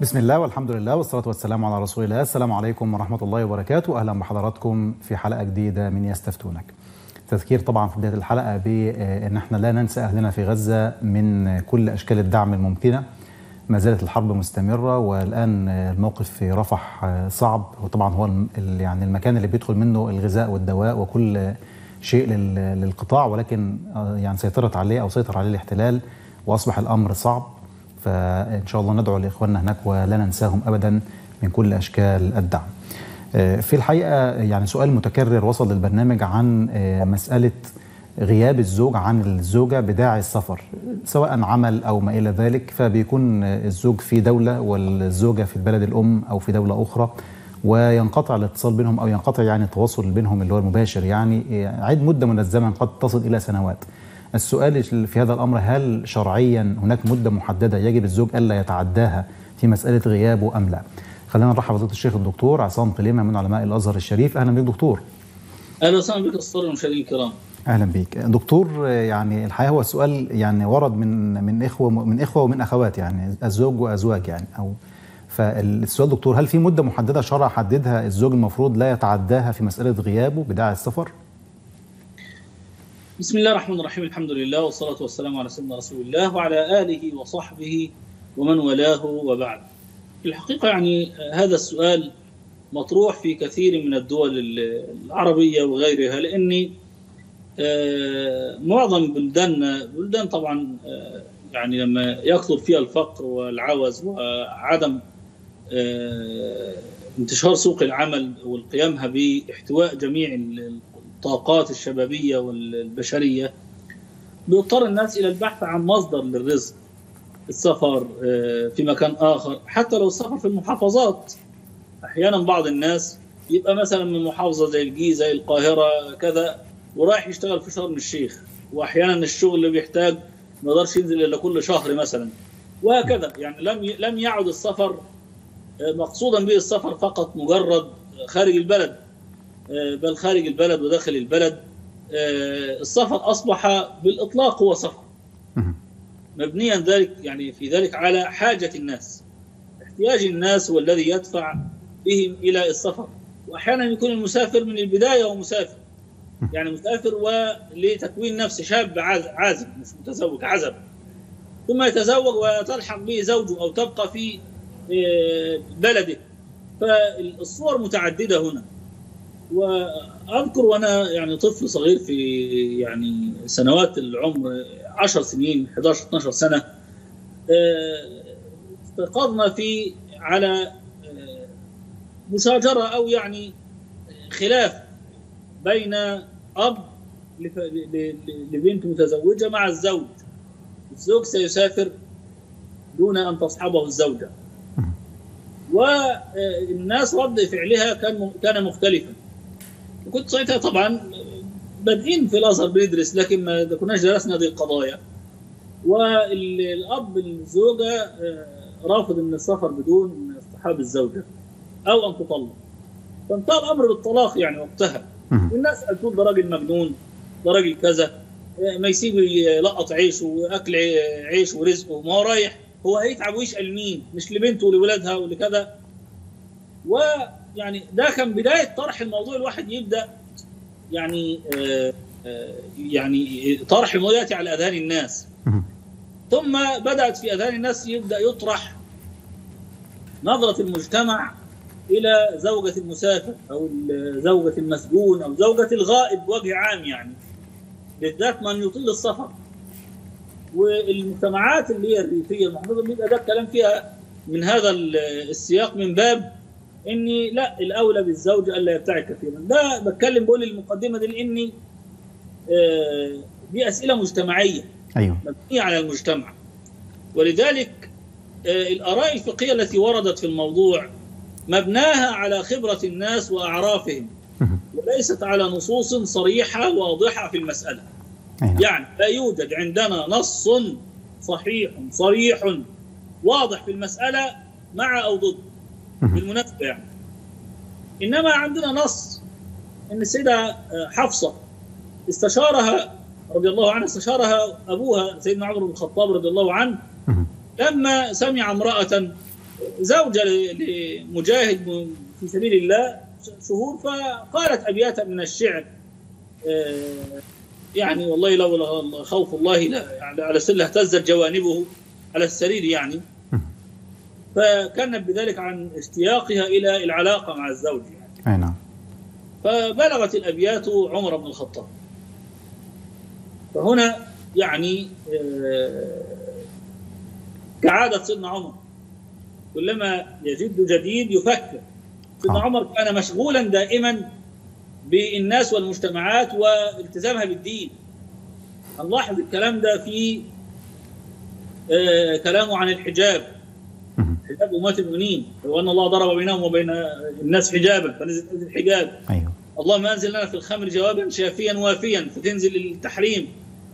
بسم الله والحمد لله والصلاة والسلام على رسول الله السلام عليكم ورحمة الله وبركاته أهلا بحضراتكم في حلقة جديدة من يستفتونك تذكير طبعا في بداية الحلقة بأن احنا لا ننسى أهلنا في غزة من كل أشكال الدعم الممكنة ما زالت الحرب مستمرة والآن الموقف في رفح صعب وطبعا هو يعني المكان اللي بيدخل منه الغذاء والدواء وكل شيء للقطاع ولكن يعني سيطرت عليه أو سيطر عليه الاحتلال وأصبح الأمر صعب فإن شاء الله ندعو لإخواننا هناك ولا ننساهم أبدا من كل أشكال الدعم في الحقيقة يعني سؤال متكرر وصل للبرنامج عن مسألة غياب الزوج عن الزوجة بداعي السفر سواء عمل أو ما إلى ذلك فبيكون الزوج في دولة والزوجة في البلد الأم أو في دولة أخرى وينقطع الاتصال بينهم أو ينقطع يعني التواصل بينهم اللي هو المباشر يعني عيد مدة من الزمن قد تصل إلى سنوات السؤال في هذا الأمر هل شرعيا هناك مدة محددة يجب الزوج ألا يتعداها في مسألة غيابه أم لا خلينا نرحب بفضيله الشيخ الدكتور عصام قليمة من علماء الأزهر الشريف أهلا بك دكتور أهلا وسهلا بك أسطوري المشاهدين الكرام اهلا بيك دكتور يعني الحقيقه هو السؤال يعني ورد من من اخوه من اخوه ومن اخوات يعني الزوج وازواج يعني او فالسؤال دكتور هل في مده محدده شرع حددها الزوج المفروض لا يتعداها في مساله غيابه بداعي السفر؟ بسم الله الرحمن الرحيم الحمد لله والصلاه والسلام على سيدنا رسول الله وعلى اله وصحبه ومن والاه وبعد. في الحقيقه يعني هذا السؤال مطروح في كثير من الدول العربيه وغيرها لاني آه معظم بلداننا بلدان طبعا آه يعني لما يكثر فيها الفقر والعوز وعدم آه انتشار سوق العمل والقيامها باحتواء جميع الطاقات الشبابيه والبشريه بيضطر الناس الى البحث عن مصدر للرزق السفر في مكان اخر حتى لو السفر في المحافظات احيانا بعض الناس يبقى مثلا من محافظه زي الجيزه القاهره كذا ورايح يشتغل في شرم الشيخ واحيانا الشغل اللي بيحتاج ما يقدرش ينزل الا كل شهر مثلا وهكذا يعني لم لم يعد السفر مقصودا به السفر فقط مجرد خارج البلد بل خارج البلد وداخل البلد السفر اصبح بالاطلاق هو سفر مبنيا ذلك يعني في ذلك على حاجه الناس احتياج الناس هو الذي يدفع بهم الى السفر واحيانا يكون المسافر من البدايه هو مسافر يعني مسافر ولتكوين نفسه شاب عازب مش متزوج عزب ثم يتزوج وتلحق به زوجه او تبقى في بلده فالصور متعدده هنا واذكر وانا يعني طفل صغير في يعني سنوات العمر 10 سنين 11 12 سنه استيقظنا في على مشاجره او يعني خلاف بين اب لبنت متزوجه مع الزوج الزوج سيسافر دون ان تصحبه الزوجه والناس رد فعلها كان كان مختلفا كنت ساعتها طبعا بادئين في الازهر بندرس لكن ما كناش درسنا هذه القضايا والاب الزوجه رافض ان السفر بدون اصطحاب الزوجه او ان تطلق فانتهى الامر بالطلاق يعني وقتها والناس تقول ده راجل مجنون ده راجل كذا ما يسيب يلقط عيشه واكل عيش ورزقه ما هو رايح هو هيتعب ويشقى لمين؟ مش لبنته ولولادها ولكذا ويعني ده كان بدايه طرح الموضوع الواحد يبدا يعني آآ آآ يعني طرح ياتي على اذهان الناس ثم بدات في اذهان الناس يبدا يطرح نظره المجتمع الى زوجة المسافر او زوجة المسجون او زوجة الغائب بوجه عام يعني بالذات من يطيل السفر والمجتمعات اللي هي الريفيه المحافظه بيبقى ده الكلام فيها من هذا السياق من باب اني لا الاولى بالزوج الا يبتعد كثيرا ده بتكلم بقول المقدمه دي لاني دي اسئله مجتمعيه ايوه مبنيه على المجتمع ولذلك الاراء الفقهيه التي وردت في الموضوع مبناها على خبرة الناس وأعرافهم وليست على نصوص صريحة واضحة في المسألة يعني لا يوجد عندنا نص صحيح صريح واضح في المسألة مع أو ضد بالمناسبة يعني إنما عندنا نص أن السيدة حفصة استشارها رضي الله عنها استشارها أبوها سيدنا عمر بن الخطاب رضي الله عنه لما سمع امرأة زوجة لمجاهد في سبيل الله شهور فقالت أبياتا من الشعر يعني والله لولا خوف الله لا يعني على سله اهتزت جوانبه على السرير يعني فكانت بذلك عن اشتياقها الى العلاقه مع الزوج يعني. اي نعم فبلغت الابيات عمر بن الخطاب فهنا يعني كعاده سيدنا عمر كلما يجد جديد يفكر سيدنا عمر كان مشغولا دائما بالناس والمجتمعات والتزامها بالدين نلاحظ الكلام ده في آه كلامه عن الحجاب حجاب أمات المؤمنين وأن الله ضرب بينهم وبين الناس حجابا فنزل الحجاب أيوه. اللهم أنزل لنا في الخمر جوابا شافيا وافيا فتنزل التحريم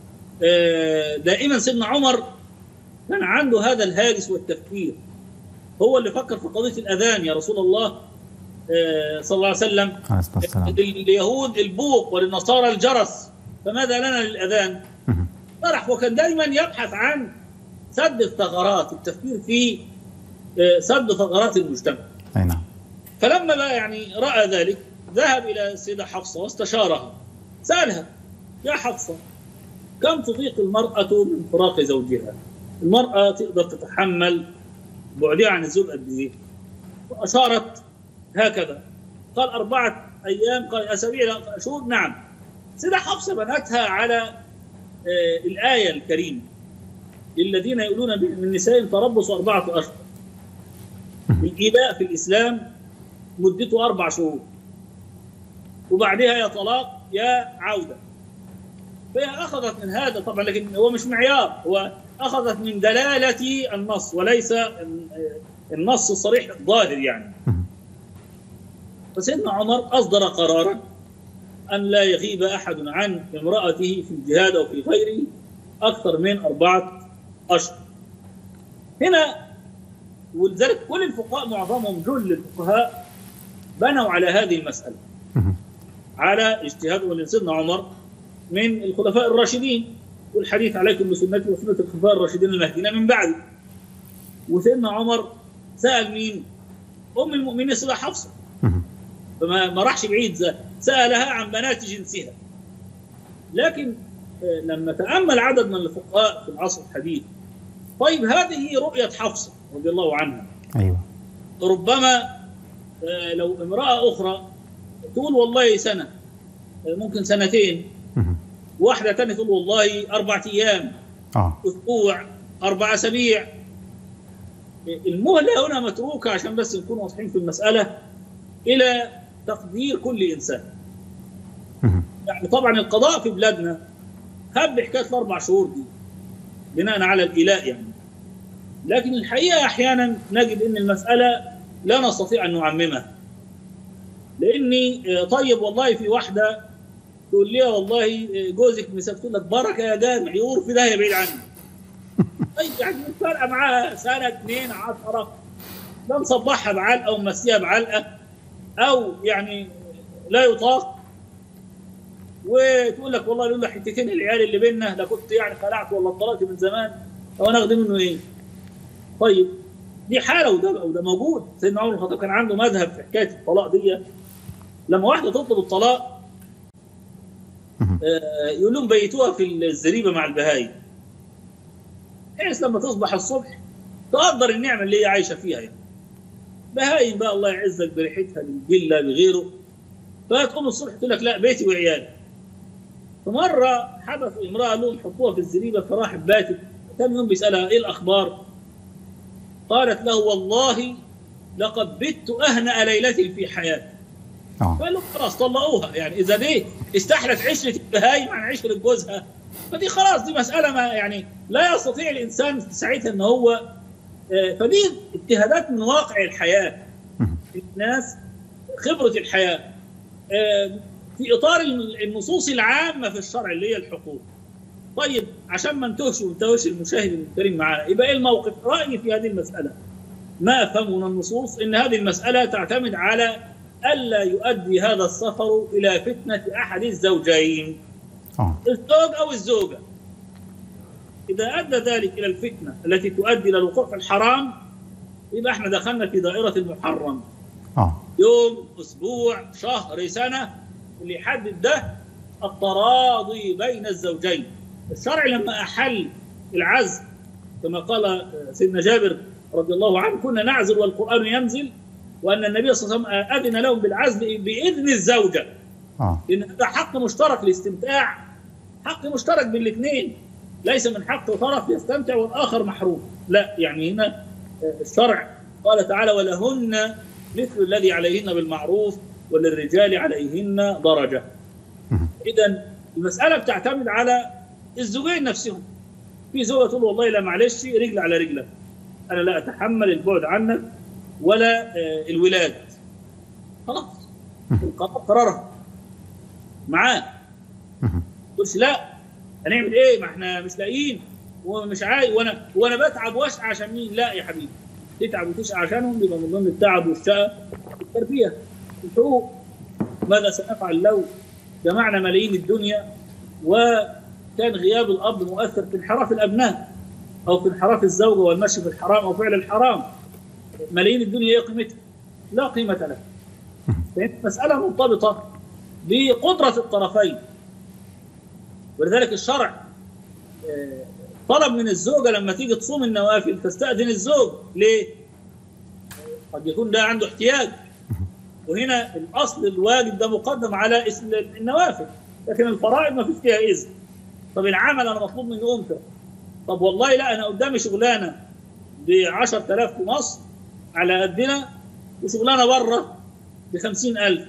آه دائما سيدنا عمر كان عنده هذا الهاجس والتفكير هو اللي فكر في قضية الأذان يا رسول الله صلى الله عليه وسلم لليهود البوق وللنصارى الجرس فماذا لنا للاذان؟ طرح وكان دائما يبحث عن سد الثغرات التفكير في سد ثغرات المجتمع اي نعم فلما بقى يعني راى ذلك ذهب الى السيده حفصه واستشارها سالها يا حفصه كم تطيق المراه من فراق زوجها؟ المراه تقدر تتحمل بعدها عن الزوج قد ايه؟ فاشارت هكذا قال أربعة أيام قال أسابيع شهور نعم سيدة حفصة بنتها على آه الآية الكريمة للذين يقولون من نسائهم تربص أربعة أشهر الإيلاء في الإسلام مدته أربع شهور وبعدها يا طلاق يا عودة فهي أخذت من هذا طبعا لكن هو مش معيار هو أخذت من دلالة النص وليس النص الصريح الظاهر يعني فسيدنا عمر أصدر قرارا أن لا يغيب أحد عن امرأته في الجهاد أو في غيره أكثر من أربعة أشهر هنا ولذلك كل الفقهاء معظمهم جل الفقهاء بنوا على هذه المسألة على اجتهاد سيدنا عمر من الخلفاء الراشدين والحديث عليكم بسنتي وسنة الخلفاء الراشدين المهديين من بعد وسيدنا عمر سأل مين؟ أم المؤمنين سيدة حفصة فما ما راحش بعيد سالها عن بنات جنسها لكن لما تامل عدد من الفقهاء في العصر الحديث طيب هذه رؤيه حفصه رضي الله عنها ايوه ربما لو امراه اخرى تقول والله سنه ممكن سنتين واحده ثانيه تقول والله اربع ايام اه اسبوع اربع اسابيع المهله هنا متروكه عشان بس نكون واضحين في المساله الى تقدير كل انسان. يعني طبعا القضاء في بلادنا خب حكايه الاربع شهور دي بناء على الايلاء يعني. لكن الحقيقه احيانا نجد ان المساله لا نستطيع ان نعممها. لاني طيب والله في واحده تقول لي والله جوزك مسافر تقول لك بركه يا جامع يقول في ده بعيد عني. طيب يعني مش فارقه معاها سنه اثنين عشره لا نصبحها بعلقه ونمسيها بعلقه او يعني لا يطاق وتقول لك والله لولا حتتين العيال اللي بينا لا كنت يعني خلعت ولا اتطلقت من زمان او ناخد منه ايه؟ طيب دي حاله وده وده موجود سيدنا عمر الخطاب كان عنده مذهب في حكايه الطلاق دي لما واحده تطلب الطلاق آه يقول لهم بيتوها في الزريبه مع البهايم بحيث لما تصبح الصبح تقدر النعمه اللي هي عايشه فيها يعني. بهايم بقى الله يعزك بريحتها بالجله بغيره فتقوم الصبح تقول لك لا بيتي وعيالي فمره حدث امراه لهم حطوها في الزريبه فراحت باتت ثاني يوم بيسالها ايه الاخبار؟ قالت له والله لقد بت اهنأ ليلة في حياتي. اه قال له خلاص طلقوها يعني اذا دي استحلت عشره البهايم عن عشره جوزها فدي خلاص دي مساله ما يعني لا يستطيع الانسان ساعتها ان هو آه، فدي اجتهادات من واقع الحياه الناس خبره الحياه آه، في اطار النصوص العامه في الشرع اللي هي الحقوق طيب عشان ما نتوهش ونتوهش المشاهد الكريم معنا يبقى ايه الموقف؟ رايي في هذه المساله ما افهمه من النصوص ان هذه المساله تعتمد على الا يؤدي هذا السفر الى فتنه احد الزوجين اه الزوج او الزوجه اذا ادى ذلك الى الفتنه التي تؤدي الى الوقوع في الحرام يبقى احنا دخلنا في دائره المحرم اه يوم اسبوع شهر سنه اللي يحدد ده التراضي بين الزوجين الشرع لما احل العزل كما قال سيدنا جابر رضي الله عنه كنا نعزل والقران ينزل وان النبي صلى الله عليه وسلم اذن لهم بالعزل باذن الزوجه اه لان ده حق مشترك الاستمتاع حق مشترك بالاثنين ليس من حق طرف يستمتع والاخر محروم لا يعني هنا الشرع قال تعالى ولهن مثل الذي عليهن بالمعروف وللرجال عليهن درجه مهم. اذا المساله بتعتمد على الزوجين نفسهم في زوجه تقول والله لا معلش رجل على رجلك انا لا اتحمل البعد عنك ولا آه، الولاد خلاص القرار قرارها معاه مهم. تقولش لا هنعمل ايه ما احنا مش لاقيين ومش عايز وانا وانا بتعب واشقى عشان مين لا يا حبيبي تتعب وتشقى عشانهم يبقى من ضمن التعب والشقى التربيه الحقوق ماذا سنفعل لو جمعنا ملايين الدنيا وكان غياب الاب مؤثر في انحراف الابناء او في انحراف الزوجه والمشي في الحرام او فعل الحرام ملايين الدنيا ايه قيمتها؟ لا قيمه لها فهي مساله مرتبطه بقدره الطرفين ولذلك الشرع آه، طلب من الزوجه لما تيجي تصوم النوافل تستاذن الزوج ليه؟ قد يكون ده عنده احتياج وهنا الاصل الواجب ده مقدم على اسم النوافل لكن الفرائض ما فيش فيها اذن طب العمل انا مطلوب منه امتى؟ طب والله لا انا قدامي شغلانه ب 10000 في مصر على قدنا وشغلانه بره ب 50000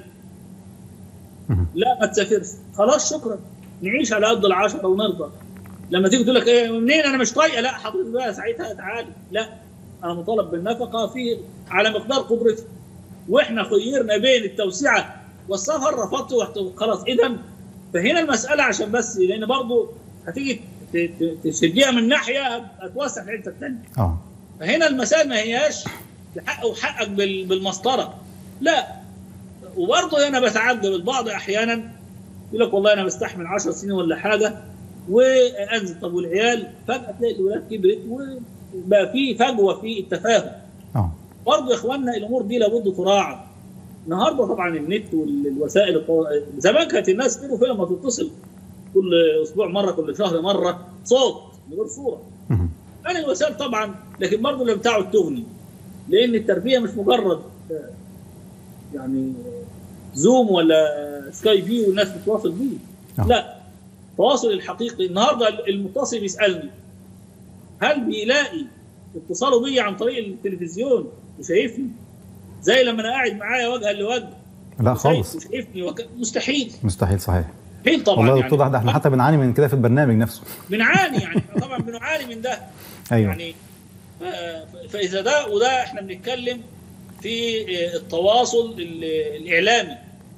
مهم. لا ما تسافرش خلاص شكرا نعيش على قد العشرة ونرضى لما تيجي تقول لك ايه منين انا مش طايقه لا حضرتك بقى ساعتها تعالي لا انا مطالب بالنفقه في على مقدار قدرتي واحنا خيرنا بين التوسعه والسفر رفضت وحت- خلاص اذا فهنا المساله عشان بس لان برضه هتيجي ت- ت- تشديها من ناحيه هتوسع في الحته الثانيه اه فهنا المسائل ما هياش حق وحقك بال- بالمسطره لا وبرضه انا بتعجب البعض احيانا يقول لك والله انا بستحمل 10 سنين ولا حاجه وانزل طب والعيال فجاه تلاقي الولاد كبرت وبقى في فجوه في التفاهم اه برضه يا اخواننا الامور دي لابد تراعى النهارده طبعا النت والوسائل التوا- زمان كانت الناس كده فيها ما تتصل كل اسبوع مره كل شهر مره صوت من غير صوره مهم. الان الوسائل طبعا لكن برضه لم تعد تغني لان التربيه مش مجرد آه، يعني زوم ولا سكاي بي والناس بتتواصل بيه آه. لا التواصل الحقيقي النهارده المتصل بيسالني هل بيلاقي اتصاله بي عن طريق التلفزيون وشايفني زي لما انا قاعد معايا وجها لوجه لا وشايف- خالص وشايفني وك... مستحيل مستحيل صحيح مستحيل طبعا والله يا يعني دكتور ده احنا حتى بنعاني من كده في البرنامج نفسه بنعاني يعني إحنا طبعا بنعاني من ده ايوه يعني ف- فاذا ده وده احنا بنتكلم في التواصل ال- الاعلامي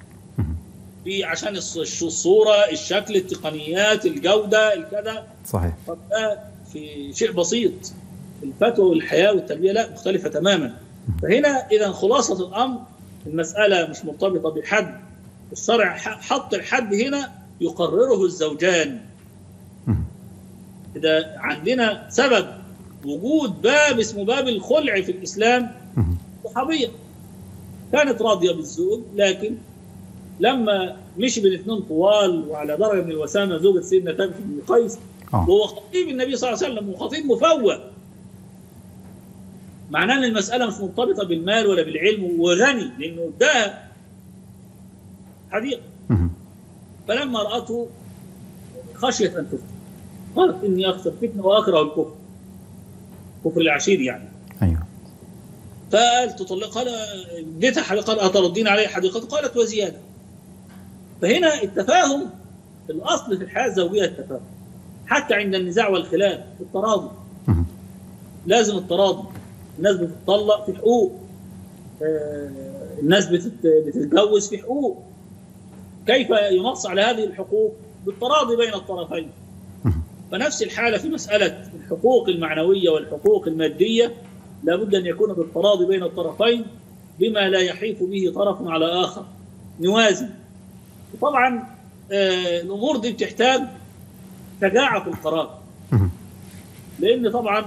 في عشان الص- الصوره الشكل التقنيات الجوده الكذا صحيح طب ده في شيء بسيط الفتوى والحياه والتربيه لا مختلفه تماما فهنا اذا خلاصه الامر المساله مش مرتبطه بحد الشرع ح- حط الحد هنا يقرره الزوجان مهم. إذا عندنا سبب وجود باب اسمه باب الخلع في الإسلام مهم. صحابية كانت راضية بالزوج لكن لما مشي بالاثنين طوال وعلى درجة من الوسامة زوجة سيدنا ثابت بن قيس اه وهو خطيب النبي صلى الله عليه وسلم وخطيب مفوه معناه ان المسألة مش مرتبطة بالمال ولا بالعلم وغني لأنه اداها حديقة مهم. فلما رأته خشيت أن تفتن قالت إني أخشى الفتنة وأكره الكفر كفر العشير يعني ايوه فقال تطلق قال اديتها حديقة قال أتردين علي حديقة قالت وزيادة فهنا التفاهم الأصل في الحياة الزوجية التفاهم حتى عند النزاع والخلاف التراضي مهم. لازم التراضي الناس بتطلق في حقوق آه، الناس بتت- بتتجوز في حقوق كيف ينص على هذه الحقوق بالتراضي بين الطرفين مهم. فنفس الحالة في مسألة الحقوق المعنوية والحقوق المادية لابد أن يكون بالتراضي بين الطرفين بما لا يحيف به طرف على آخر نوازن وطبعا آه، الأمور دي بتحتاج شجاعة في القرار مهم. لان طبعا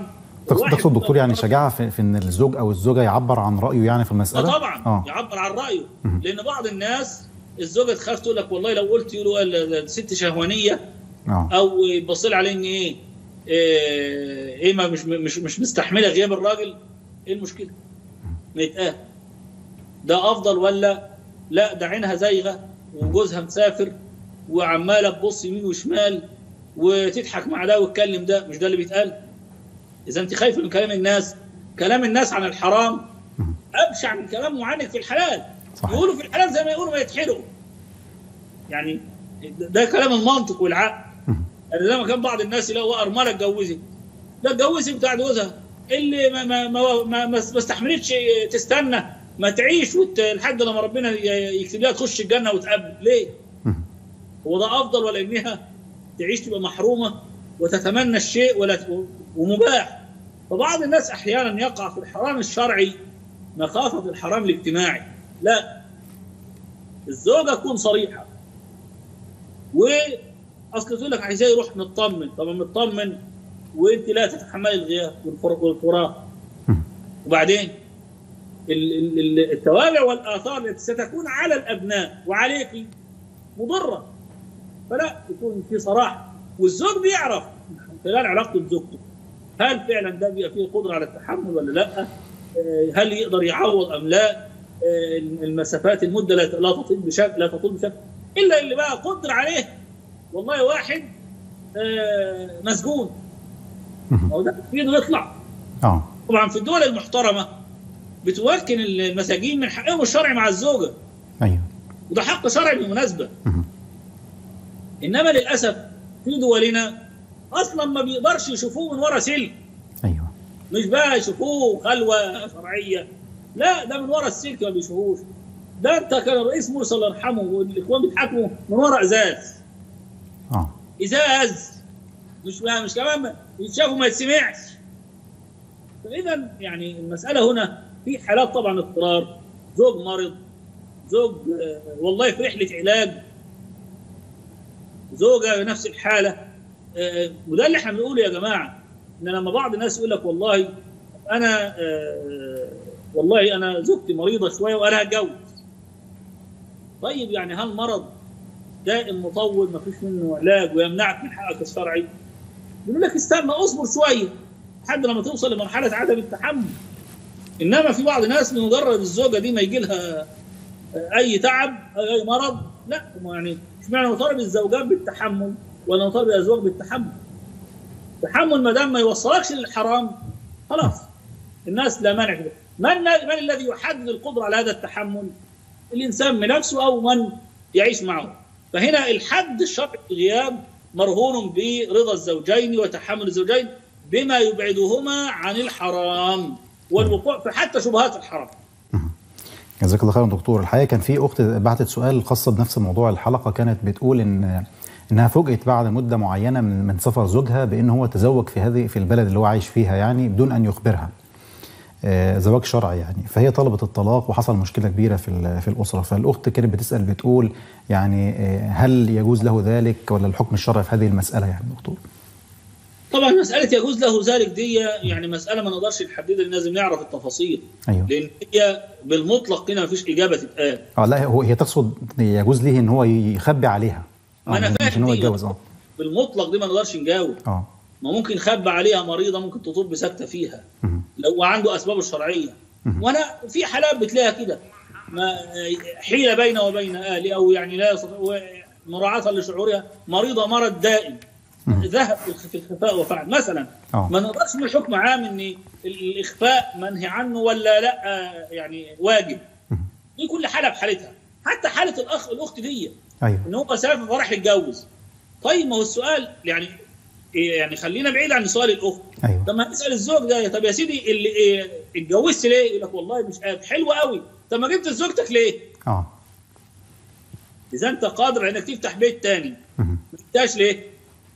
تقصد واحد تقصد دكتور يعني مرة- شجاعه في, في ان الزوج او الزوجه يعبر عن رايه يعني في اه المساله طبعا اه يعبر عن رايه مهم. لان بعض الناس الزوجه تخاف تقول لك والله لو قلت له الست شهوانيه اه او يبص لي عليه ان ايه ايه إيه ما مش مش مش مستحمله غياب الراجل ايه المشكله؟ ما يتقال ده افضل ولا لا ده عينها زايغه وجوزها مسافر وعماله تبص يمين وشمال وتضحك مع ده وتكلم ده مش ده اللي بيتقال؟ اذا انت خايفه من كلام الناس كلام الناس عن الحرام مهم. ابشع من كلامهم عنك في الحلال صحيح يقولوا في الحلال زي ما يقولوا ما يتحرقوا يعني ده كلام المنطق والعقل مهم. يعني زي ما كان بعض الناس يلاقوا ارمله اتجوزت لا اتجوزت بتاع جوزها اللي ما ما ما, ما, ما استحملتش تستنى ما تعيش وت- لحد لما ربنا ي- يكتب لها تخش الجنه وتقبل ليه؟ مهم. هو ده افضل ولا انها تعيش تبقى محرومه وتتمنى الشيء ولا ومباح فبعض الناس احيانا يقع في الحرام الشرعي مخافه الحرام الاجتماعي لا الزوجه تكون صريحه واصل تقول لك عايزاه يروح مطمن طب مطمن وانت لا تتحمل الغياب والفر- والفراق مم. وبعدين ال- ال- ال- التوابع والاثار التي ستكون على الابناء وعليك مضره فلا يكون في صراحه والزوج بيعرف من خلال علاقته بزوجته هل فعلا ده بيبقى فيه قدره على التحمل ولا لا؟ آه، هل يقدر يعوض ام لا؟ آه، المسافات المده لا لا تطول بشكل لا تطول بشكل الا اللي بقى قدر عليه والله واحد آه، مسجون مهم. هو ده في ايده يطلع اه طبعا في الدول المحترمه بتمكن المساجين من حقهم الشرعي مع الزوجه ايوه وده حق شرعي بالمناسبه مهم. انما للاسف في دولنا اصلا ما بيقدرش يشوفوه من ورا سلك ايوه مش بقى يشوفوه خلوه شرعيه لا ده من ورا السلك ما بيشوفوش ده انت كان الرئيس مرسي الله يرحمه والاخوان بيضحكوا من ورا ازاز اه ازاز مش مش كمان يتشافوا ما يتسمعش فاذا يعني المساله هنا في حالات طبعا اضطرار زوج مرض زوج آه، والله في رحله علاج زوجه نفس الحاله آه، وده اللي احنا بنقوله يا جماعه ان لما بعض الناس يقول لك والله انا آه، والله انا زوجتي مريضه شويه وانا هتجوز طيب يعني هل مرض دائم مطول ما فيش منه علاج ويمنعك من حقك الشرعي يقول لك استنى اصبر شويه لحد لما توصل لمرحله عدم التحمل انما في بعض الناس بمجرد الزوجه دي ما يجي لها اي تعب أو اي مرض لا ما يعني اشمعنى نطالب الزوجات بالتحمل ولا نطالب الازواج بالتحمل التحمل ما دام ما يوصلكش للحرام خلاص الناس لا مانع في ده. من من الذي يحدد القدره على هذا التحمل؟ الانسان بنفسه او من يعيش معه فهنا الحد الشرعي في الغياب مرهون برضا الزوجين وتحمل الزوجين بما يبعدهما عن الحرام والوقوع في حتى شبهات الحرام جزاك الله خيرا دكتور الحقيقه كان في اخت بعتت سؤال خاصه بنفس موضوع الحلقه كانت بتقول ان انها فوجئت بعد مده معينه من من سفر زوجها بان هو تزوج في هذه في البلد اللي هو عايش فيها يعني بدون ان يخبرها آه، زواج شرعي يعني فهي طلبت الطلاق وحصل مشكله كبيره في ال- في الاسره فالاخت كانت بتسال بتقول يعني آه، هل يجوز له ذلك ولا الحكم الشرعي في هذه المساله يعني دكتور طبعا مساله يجوز له ذلك دي يعني مساله ما نقدرش نحددها لازم نعرف التفاصيل ايوه لان هي بالمطلق هنا ما فيش اجابه تتقال اه لا هو هي تقصد يجوز ليه ان هو يخبي عليها ما أنا مش فاهم ان هو دي. يتجوز اه بالمطلق دي ما نقدرش نجاوب اه ما ممكن خبى عليها مريضه ممكن تطب بسكته فيها مهم. لو عنده اسبابه الشرعيه مهم. وانا في حالات بتلاقيها كده ما حيله بينه وبين اهلي او يعني لا يستطيع مراعاه لشعورها مريضه مرض دائم مهم. ذهب في الخ- في الخفاء وفعل مثلا اه ما نقدرش نقول حكم عام ان الاخفاء منهي عنه ولا لا يعني واجب مهم. دي كل حاله بحالتها حتى حاله الاخ الاخت دي ايوه ان هو سافر فراح يتجوز طيب ما هو السؤال يعني إيه يعني خلينا بعيد عن سؤال الاخت ايوه لما نسال الزوج ده طب يا سيدي اللي إيه اتجوزت ليه؟ يقول لك والله مش قادر حلو قوي طب ما جبت زوجتك ليه؟ اه اذا انت قادر انك تفتح بيت تاني مهم. ما جبتهاش ليه؟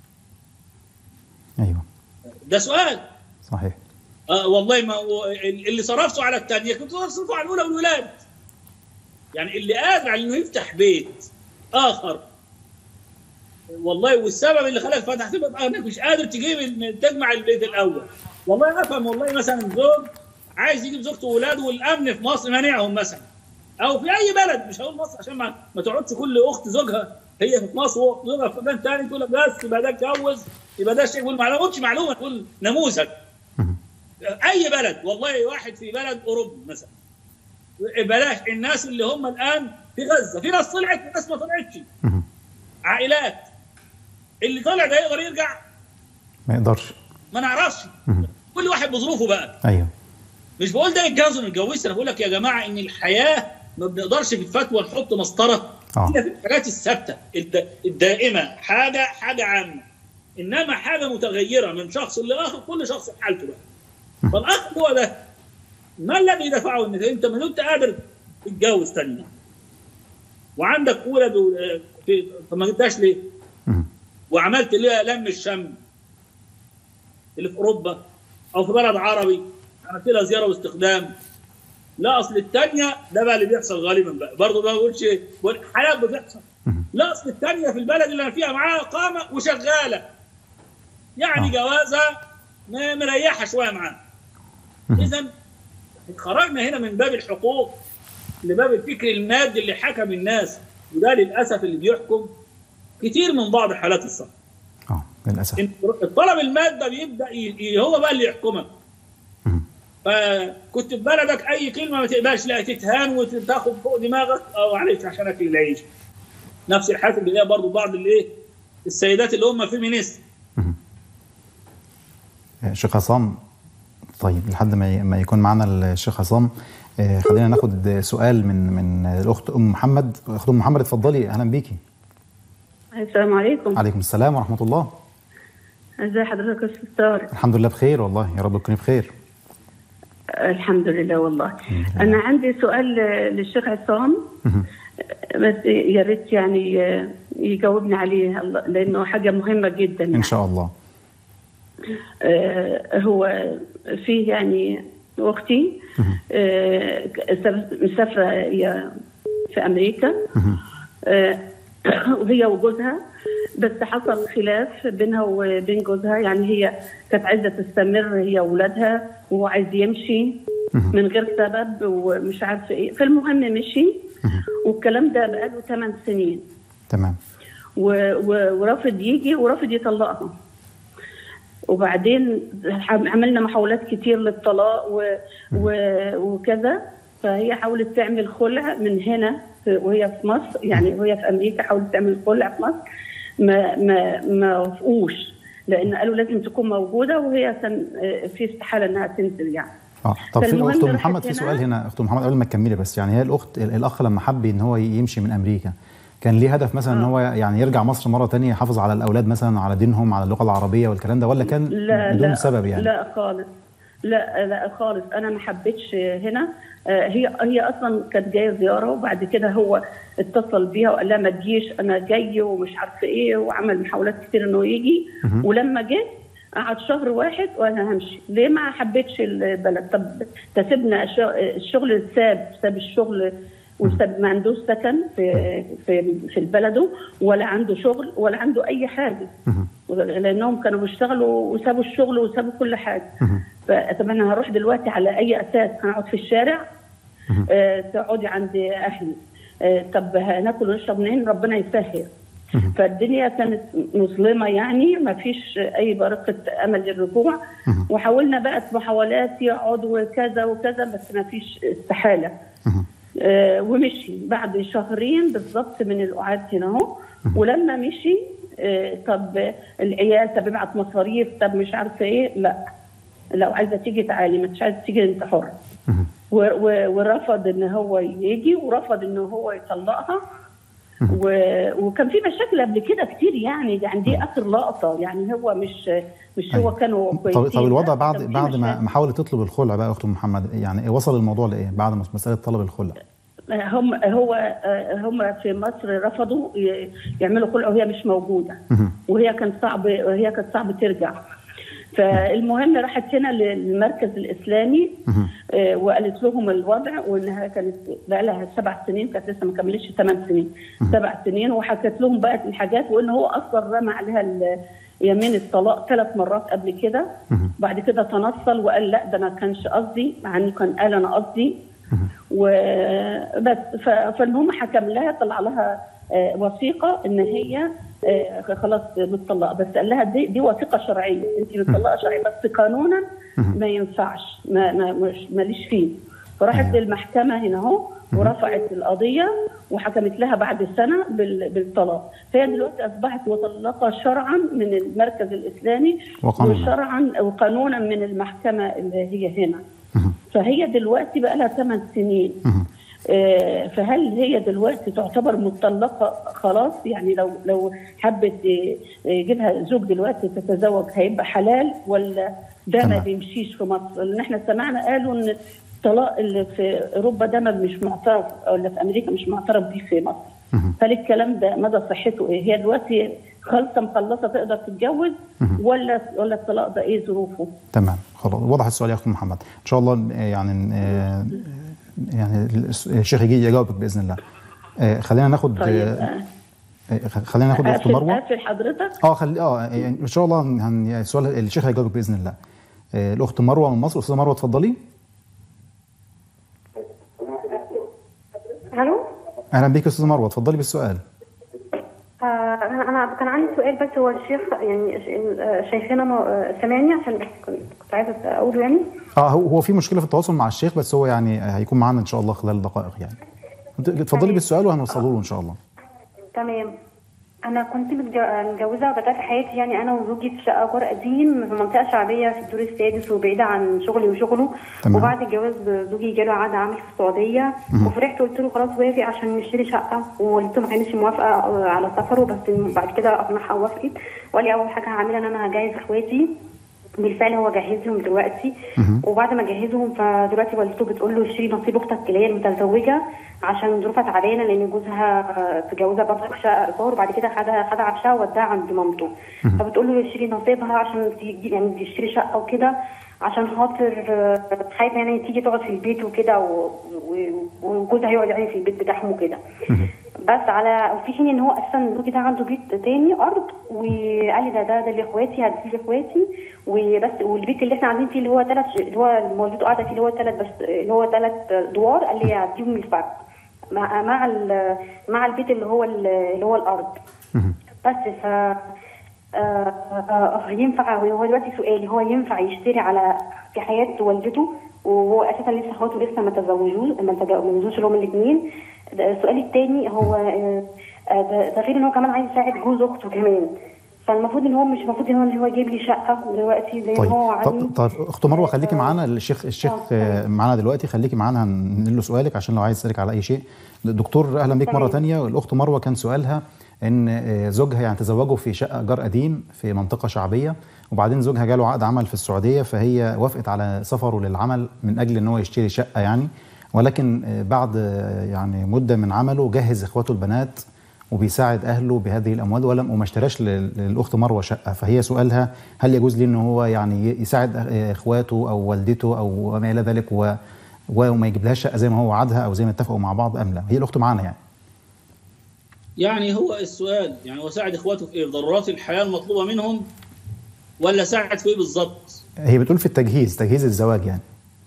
ايوه ده سؤال صحيح آه والله ما هو اللي صرفته على الثانيه كنت تصرفه على الاولى والولاد يعني اللي قادر على انه يفتح بيت اخر والله والسبب اللي خلاك فتحت بيت انك مش قادر تجيب تجمع البيت الاول والله افهم والله مثلا زوج عايز يجيب زوجته واولاده والامن في مصر مانعهم مثلا او في اي بلد مش هقول مصر عشان ما, ما تقعدش كل اخت زوجها هي في مصر واخت زوجها في مكان ثاني تقول لك بس يبقى ده اتجوز يبقى ده شيء ما قلتش معلومه تقول نموذج اي بلد والله واحد في بلد اوروبي مثلا بلاش الناس اللي هم الان في غزه في ناس طلعت وناس ما طلعتش عائلات اللي طلع ده يقدر يرجع ما يقدرش ما نعرفش كل واحد بظروفه بقى ايوه مش بقول ده يتجوز وما يتجوزش انا بقول لك يا جماعه ان الحياه ما بنقدرش في الفتوى نحط مسطره اه هي في الحاجات الثابته الد- الدائمه حاجه حاجه عامه انما حاجه متغيره من شخص لاخر كل شخص في حالته بقى فالاخ هو ده ما الذي دفعه انك انت ما انت قادر تتجوز تاني وعندك ولد و- في طب ما جبتهاش ليه؟ مم. وعملت ليها لم الشم اللي في اوروبا او في بلد عربي عملت لها زياره واستخدام لا اصل الثانيه ده بقى اللي بيحصل غالبا بقى برضه ما بقولش بقول حالات بتحصل مم. لا اصل الثانيه في البلد اللي انا فيها معاها اقامه وشغاله يعني آه. جوازها م- مريحه شويه معاها مم. اذا خرجنا هنا من باب الحقوق لباب الفكر المادي اللي حكم الناس وده للاسف اللي بيحكم كتير من بعض حالات السفر اه للاسف إن الطلب الماده بيبدا ي- ي- هو بقى اللي يحكمك مم. فكنت في بلدك اي كلمه ما تقبلش لا تتهان وتاخد فوق دماغك او معلش عشان اكل العيش نفس الحالات اللي هي برضه بعض الايه السيدات اللي هم فيمينيست آه، شيخ عصام طيب لحد ما ي- ما يكون معنا الشيخ عصام آه، خلينا ناخد سؤال من من الاخت ام محمد اخت ام محمد اتفضلي اهلا بيكي السلام عليكم عليكم السلام ورحمه الله ازي حضرتك يا استاذ طارق الحمد لله بخير والله يا رب تكوني بخير الحمد لله والله لله. انا عندي سؤال آه، للشيخ عصام مهم. بس يا ريت يعني آه، يجاوبني عليه الله- لانه حاجه مهمه جدا ان يعني. شاء الله آه، هو فيه يعني اختي آه، سافرت- مسافره هي في امريكا مهم. آه، وهي وجوزها بس حصل خلاف بينها وبين جوزها يعني هي كانت عايزه تستمر هي واولادها وهو عايز يمشي من غير سبب ومش عارفه ايه فالمهم مشي والكلام ده بقاله 8 سنين تمام و- و- ورافض يجي ورافض يطلقها وبعدين عملنا محاولات كتير للطلاق و... و... وكذا فهي حاولت تعمل خلع من هنا في- وهي في مصر يعني وهي في امريكا حاولت تعمل خلع في مصر ما ما ما وافقوش لان قالوا لازم تكون موجوده وهي كان آه، في استحاله انها تنزل يعني اه طب في فالمهم اخت ام راحت محمد في هنا. سؤال هنا اخت ام محمد قبل ما تكملي بس يعني هي الاخت الاخ لما حب ان هو يمشي من امريكا كان ليه هدف مثلا ان هو يعني يرجع مصر مره تانية يحافظ على الاولاد مثلا على دينهم على اللغه العربيه والكلام ده ولا كان لا بدون لا سبب يعني لا خالص لا لا خالص انا ما حبيتش هنا آه، هي هي اصلا كانت جايه زياره وبعد كده هو اتصل بيها وقال لها ما تجيش انا جاي ومش عارفه ايه وعمل محاولات كتير انه يجي ولما جه قعد شهر واحد وانا همشي ليه ما حبيتش البلد طب تسيبنا الشغل ساب ساب الشغل وساب ما عندوش سكن في في في بلده ولا عنده شغل ولا عنده اي حاجه لانهم كانوا بيشتغلوا وسابوا الشغل وسابوا كل حاجه فطب انا هروح دلوقتي على اي اساس هنقعد في الشارع آه تقعدي عند اهلي آه طب هناكل ونشرب منين ربنا يسهل فالدنيا كانت مظلمه يعني ما فيش اي برقه امل للرجوع وحاولنا بقى محاولات يقعد وكذا وكذا بس ما فيش استحاله آه ومشي بعد شهرين بالظبط من القعاد هنا اهو ولما مشي آه طب العيال طب ابعت مصاريف طب مش عارفه ايه لا لو عايزه تيجي تعالي ما مش عايزه تيجي انت حر ورفض ان هو يجي ورفض ان هو يطلقها وكان في مشاكل قبل كده كتير يعني يعني دي اخر لقطه يعني هو مش مش هو كانوا كويسين طب الوضع بعد بعد ما ما حاولت تطلب الخلع بقى اخت محمد يعني وصل الموضوع لايه بعد مساله طلب الخلع؟ هم هو هم في مصر رفضوا يعملوا خلع وهي مش موجوده وهي كان صعب وهي كانت صعب ترجع فالمهم راحت هنا للمركز الاسلامي آه وقالت لهم الوضع وانها كانت بقى لها سبع سنين كانت لسه ما كملتش ثمان سنين سبع سنين وحكت لهم بقى الحاجات وان هو اصلا رمى عليها يمين الطلاق ثلاث مرات قبل كده مهم. بعد كده تنصل وقال لا ده انا كانش قصدي مع انه كان قال انا قصدي مهم. وبس ف- فالمهم حكم لها طلع لها آه، وثيقه ان هي آه، خلاص متطلقه بس قال لها دي دي وثيقه شرعيه انت متطلقه شرعيه بس قانونا مهم. ما ينفعش ما ما مش ماليش فيه فراحت أيوة. للمحكمه هنا اهو ورفعت القضيه وحكمت لها بعد سنه بال- بالطلاق فهي دلوقتي اصبحت مطلقه شرعا من المركز الاسلامي وقانونا. وشرعا وقانونا من المحكمه اللي هي هنا مهم. فهي دلوقتي بقى لها 8 سنين مهم. آه، فهل هي دلوقتي تعتبر مطلقه خلاص يعني لو لو حبت آه، آه، يجيبها زوج دلوقتي تتزوج هيبقى حلال ولا ده ما تمام. بيمشيش في مصر لان احنا سمعنا قالوا ان الطلاق اللي في اوروبا ده ما مش معترف او اللي في امريكا مش معترف بيه في مصر مهم. هل الكلام ده مدى صحته ايه؟ هي دلوقتي خالصه مخلصه تقدر تتجوز مهم. ولا ولا الطلاق ده ايه ظروفه؟ تمام خلاص وضح السؤال يا اخت محمد ان شاء الله آه، يعني آه، يعني الس- الشيخ يجي يجاوبك باذن الله آه، خلينا ناخد طيب آه، آه، آه، خلينا ناخد اخت اقفل مروه اقفل حضرتك اه خلي اه يعني ان شاء الله هن... السؤال الشيخ هيجاوبك باذن الله آه، الاخت مروه من مصر استاذه مروه اتفضلي الو اهلا بيك يا استاذه مروه اتفضلي بالسؤال آه، انا أنا كان عندي سؤال بس هو الشيخ يعني ش- آه، شيخنا ما- آه، سامعني عشان بس كنت كنت عايزه اقوله يعني اه هو هو في مشكله في التواصل مع الشيخ بس هو يعني هيكون معانا ان شاء الله خلال دقائق يعني انت- اتفضلي تمام. بالسؤال وهنوصله له ان شاء الله تمام انا كنت متج- متجوزه وبدات حياتي يعني انا وزوجي في شقه جار قديم في منطقه شعبيه في الدور السادس وبعيده عن شغلي وشغله تمام. وبعد الجواز زوجي جاله عقد عمل في السعوديه مهم. وفرحت قلت له خلاص وافق عشان نشتري شقه ووالدته ما كانتش موافقه آه، على سفره بس بعد كده اقنعها ووافقت وقال لي اول حاجه هعملها ان انا هجهز اخواتي بالفعل هو جهزهم دلوقتي مهم. وبعد ما جهزهم فدلوقتي والدته بتقول له اشتري نصيب اختك اللي هي المتزوجه عشان ظروفها تعبانه لان جوزها تجوزها برضه في شقه ايجار وبعد كده خدها خدها عفشها ووداها عند مامته فبتقول له اشتري نصيبها عشان تيجي يعني تشتري شقه وكده عشان خاطر آه، خايفه يعني تيجي تقعد في البيت وكده و- و- وجوزها يقعد يعني في البيت بتاعهم وكده بس على في حين ان هو اساسا زوجي ده عنده بيت تاني ارض وقال لي ده ده ده لاخواتي هديه لاخواتي وبس والبيت اللي احنا قاعدين فيه اللي هو ثلاث اللي هو اللي والدته قاعده فيه اللي هو ثلاث بس اللي هو ثلاث ادوار قال لي هديهم الفرق مع مع ال- مع البيت اللي هو ال- اللي هو الارض مهم. بس ف آه، آه، ينفع هو دلوقتي سؤالي هو ينفع يشتري على في حياة والدته وهو اساسا لسه اخواته لسه ما تزوجوش ما تجوزوش اللي هم الاثنين السؤال الثاني هو آه، آه، ده ده غير ان هو كمان عايز يساعد جوز اخته كمان فالمفروض ان هو مش المفروض ان هو ان هو يجيب لي شقه دلوقتي زي طيب ما هو عايز طب طب اخت مروه خليكي معانا الشيخ الشيخ آه، آه، معانا دلوقتي خليكي معانا هننقل له سؤالك عشان لو عايز تسالك على اي شيء دكتور اهلا بيك مره تمام. تانية الاخت مروه كان سؤالها ان آه، زوجها يعني تزوجوا في شقه جار قديم في منطقه شعبيه وبعدين زوجها جاله عقد عمل في السعوديه فهي وافقت على سفره للعمل من اجل ان هو يشتري شقه يعني ولكن آه، بعد آه، يعني مده من عمله جهز اخواته البنات وبيساعد اهله بهذه الاموال ولم وما اشتراش لل- للاخت مروه شقه فهي سؤالها هل يجوز لي ان هو يعني يساعد أخ- اخواته او والدته او ما الى ذلك و وما يجيبلهاش شقه زي ما هو وعدها او زي ما اتفقوا مع بعض ام لا هي الاخت معانا يعني يعني هو السؤال يعني هو ساعد اخواته في ايه؟ في ضرورات الحياه المطلوبه منهم ولا ساعد في ايه بالظبط؟ هي بتقول في التجهيز تجهيز الزواج يعني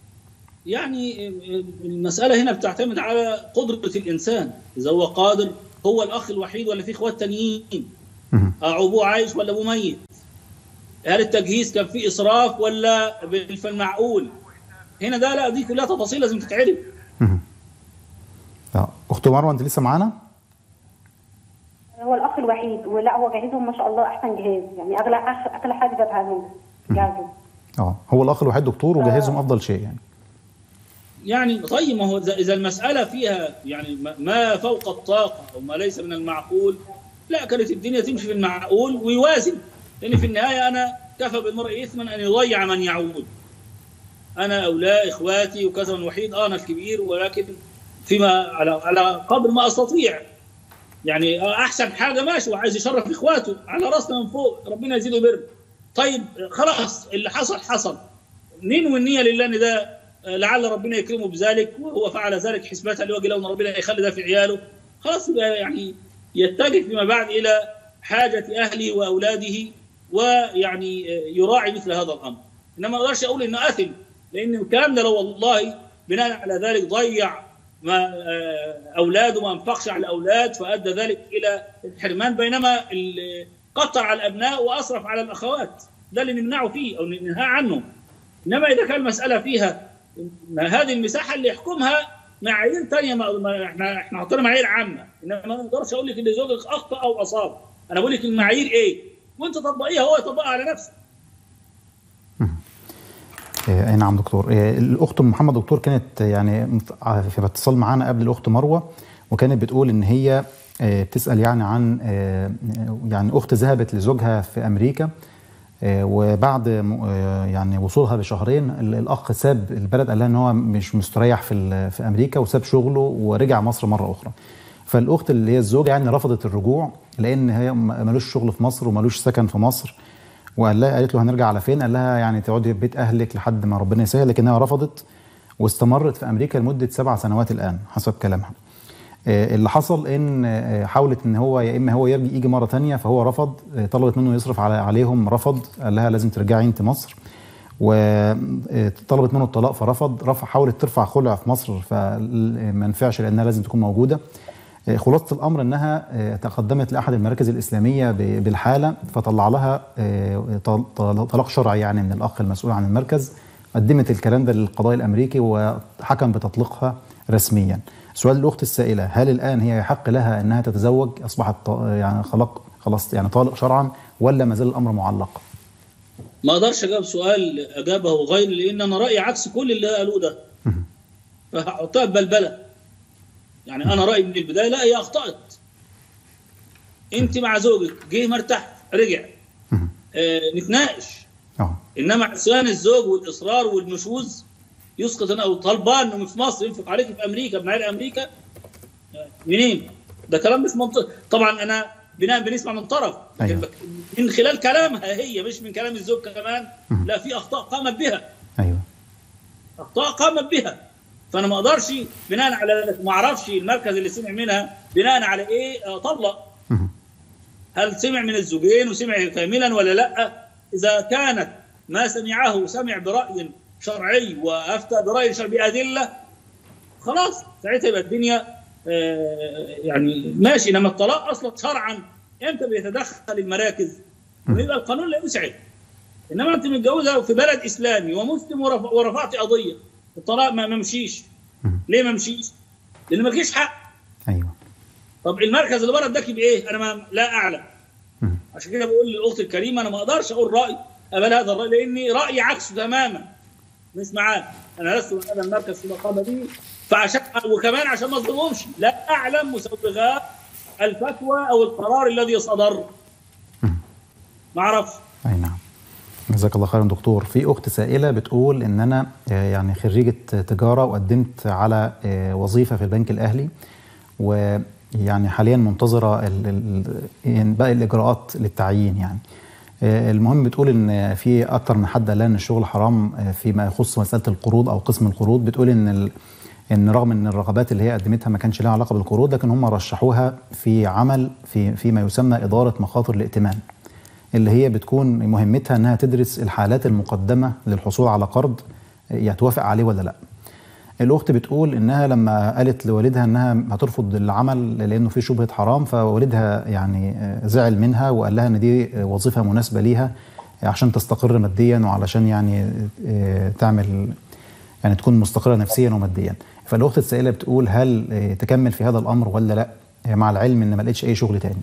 يعني المساله هنا بتعتمد على قدره الانسان اذا هو قادر هو الاخ الوحيد ولا في اخوات تانيين؟ مهم. أو ابوه عايش ولا ابوه ميت؟ هل التجهيز كان فيه اسراف ولا بال- في المعقول؟ هنا ده لا دي كلها تفاصيل لازم تتعرف مهم. آه. اخت مروه انت لسه معانا هو الاخ الوحيد ولا هو جهزهم ما شاء الله احسن جهاز يعني اغلى أغ- اغلى حاجه جابها لهم جهزهم اه هو الاخ الوحيد دكتور وجهزهم افضل شيء يعني يعني طيب ما هو إذا- اذا المساله فيها يعني ما- ما فوق الطاقه او ما ليس من المعقول لا كانت الدنيا تمشي في المعقول ويوازن لان في النهايه انا كفى بالمرء اثما ان يضيع من يعود انا او لا اخواتي وكذا من وحيد اه انا الكبير ولكن فيما على على قدر ما استطيع يعني آه احسن حاجه ماشي وعايز يشرف اخواته على راسنا من فوق ربنا يزيده بر طيب خلاص اللي حصل حصل ننوي النيه لله ان ده آه، لعل ربنا يكرمه بذلك وهو فعل ذلك حسبة لوجه الله ان ربنا يخلي ده في عياله خلاص يبقى يعني يتجه فيما بعد الى حاجه اهله واولاده ويعني يراعي مثل هذا الامر انما ما اقدرش اقول انه اثم لان الكلام ده لو والله بناء على ذلك ضيع ما اولاده ما انفقش على الاولاد فادى ذلك الى الحرمان بينما قطر على الابناء واصرف على الاخوات ده اللي نمنعه فيه او ننهى عنه انما اذا كان المساله فيها هذه المساحه اللي يحكمها معايير ثانيه ما احنا احنا حاطين معايير عامه انما ما اقدرش اقول لك ان زوجك اخطا او اصاب انا بقول لك المعايير ايه وانت طبقيها هو يطبقها على نفسه اي نعم دكتور الاخت محمد دكتور كانت يعني في اتصال معانا قبل الاخت مروه وكانت بتقول ان هي بتسال يعني عن يعني اخت ذهبت لزوجها في امريكا وبعد يعني وصولها بشهرين الاخ ساب البلد قال لها ان هو مش مستريح في في امريكا وساب شغله ورجع مصر مره اخرى فالاخت اللي هي الزوجه يعني رفضت الرجوع لان هي ملوش شغل في مصر وملوش سكن في مصر وقال لها قالت له هنرجع على فين؟ قال لها يعني تقعدي في بيت اهلك لحد ما ربنا يسهل لكنها رفضت واستمرت في امريكا لمده سبع سنوات الان حسب كلامها. اللي حصل ان حاولت ان هو يا اما هو يجي يجي مره ثانيه فهو رفض طلبت منه يصرف على عليهم رفض قال لها لازم ترجعي انت مصر وطلبت منه الطلاق فرفض رفع حاولت ترفع خلع في مصر فما نفعش لانها لازم تكون موجوده خلاصه الامر انها تقدمت لاحد المراكز الاسلاميه بالحاله فطلع لها طلاق شرعي يعني من الاخ المسؤول عن المركز قدمت الكلام ده للقضاء الامريكي وحكم بتطليقها رسميا. سؤال الاخت السائله هل الان هي يحق لها انها تتزوج اصبحت يعني خلق خلاص يعني طالق شرعا ولا ما زال الامر معلق؟ ما اقدرش اجاوب سؤال اجابه غيري لان انا رايي عكس كل اللي قالوه ده. فهحطها ببلبله. يعني انا رايي من البدايه لا هي اخطات. انت مع زوجك جه مرتاح رجع. آه نتناقش. اه انما عصيان الزوج والاصرار والنشوذ يسقط انا او طالبان انه في مصر ينفق عليك في امريكا بمعايير امريكا منين؟ ده كلام مش منطقي طبعا انا بناء بنسمع من طرف أيوة. من خلال كلامها هي مش من كلام الزوج كمان لا في اخطاء قامت بها ايوه اخطاء قامت بها فانا ما اقدرش بناء على ما اعرفش المركز اللي سمع منها بناء على ايه طلق هل سمع من الزوجين وسمع كاملا ولا لا اذا كانت ما سمعه سمع براي شرعي وافتى براي شرعي بادله خلاص ساعتها يبقى الدنيا آه يعني ماشي انما الطلاق اصلا شرعا امتى بيتدخل المراكز؟ ويبقى القانون لا يسعد انما انت متجوزه في بلد اسلامي ومسلم ورف... ورفعت قضيه الطلاق ما ممشيش ليه ما ممشيش؟ لان مالكيش حق ايوه طب المركز اللي بره اداكي بايه؟ انا ما لا اعلم عشان كده بقول للاخت الكريمه انا ما اقدرش اقول راي قبل هذا الراي لاني رايي عكسه تماما مش معاه انا لست من هذا المركز في المقامه دي فعشان وكمان عشان ما اظلمهمش لا اعلم مسوغات الفتوى او القرار الذي صدر ما اعرفش اي نعم جزاك الله خيرا دكتور في اخت سائله بتقول ان انا يعني خريجه تجاره وقدمت على وظيفه في البنك الاهلي ويعني حاليا منتظره باقي الاجراءات للتعيين يعني المهم بتقول ان في اكتر من حد قال ان الشغل حرام فيما يخص مساله القروض او قسم القروض بتقول ان ال... ان رغم ان الرغبات اللي هي قدمتها ما كانش لها علاقه بالقروض لكن هم رشحوها في عمل في فيما يسمى اداره مخاطر الائتمان اللي هي بتكون مهمتها انها تدرس الحالات المقدمه للحصول على قرض يتوافق عليه ولا لا. الاخت بتقول انها لما قالت لوالدها انها هترفض العمل لانه في شبهه حرام فوالدها يعني زعل منها وقال لها ان دي وظيفه مناسبه ليها عشان تستقر ماديا وعلشان يعني تعمل يعني تكون مستقره نفسيا وماديا. فالاخت السائله بتقول هل تكمل في هذا الامر ولا لا؟ مع العلم ان ما لقيتش اي شغل تاني.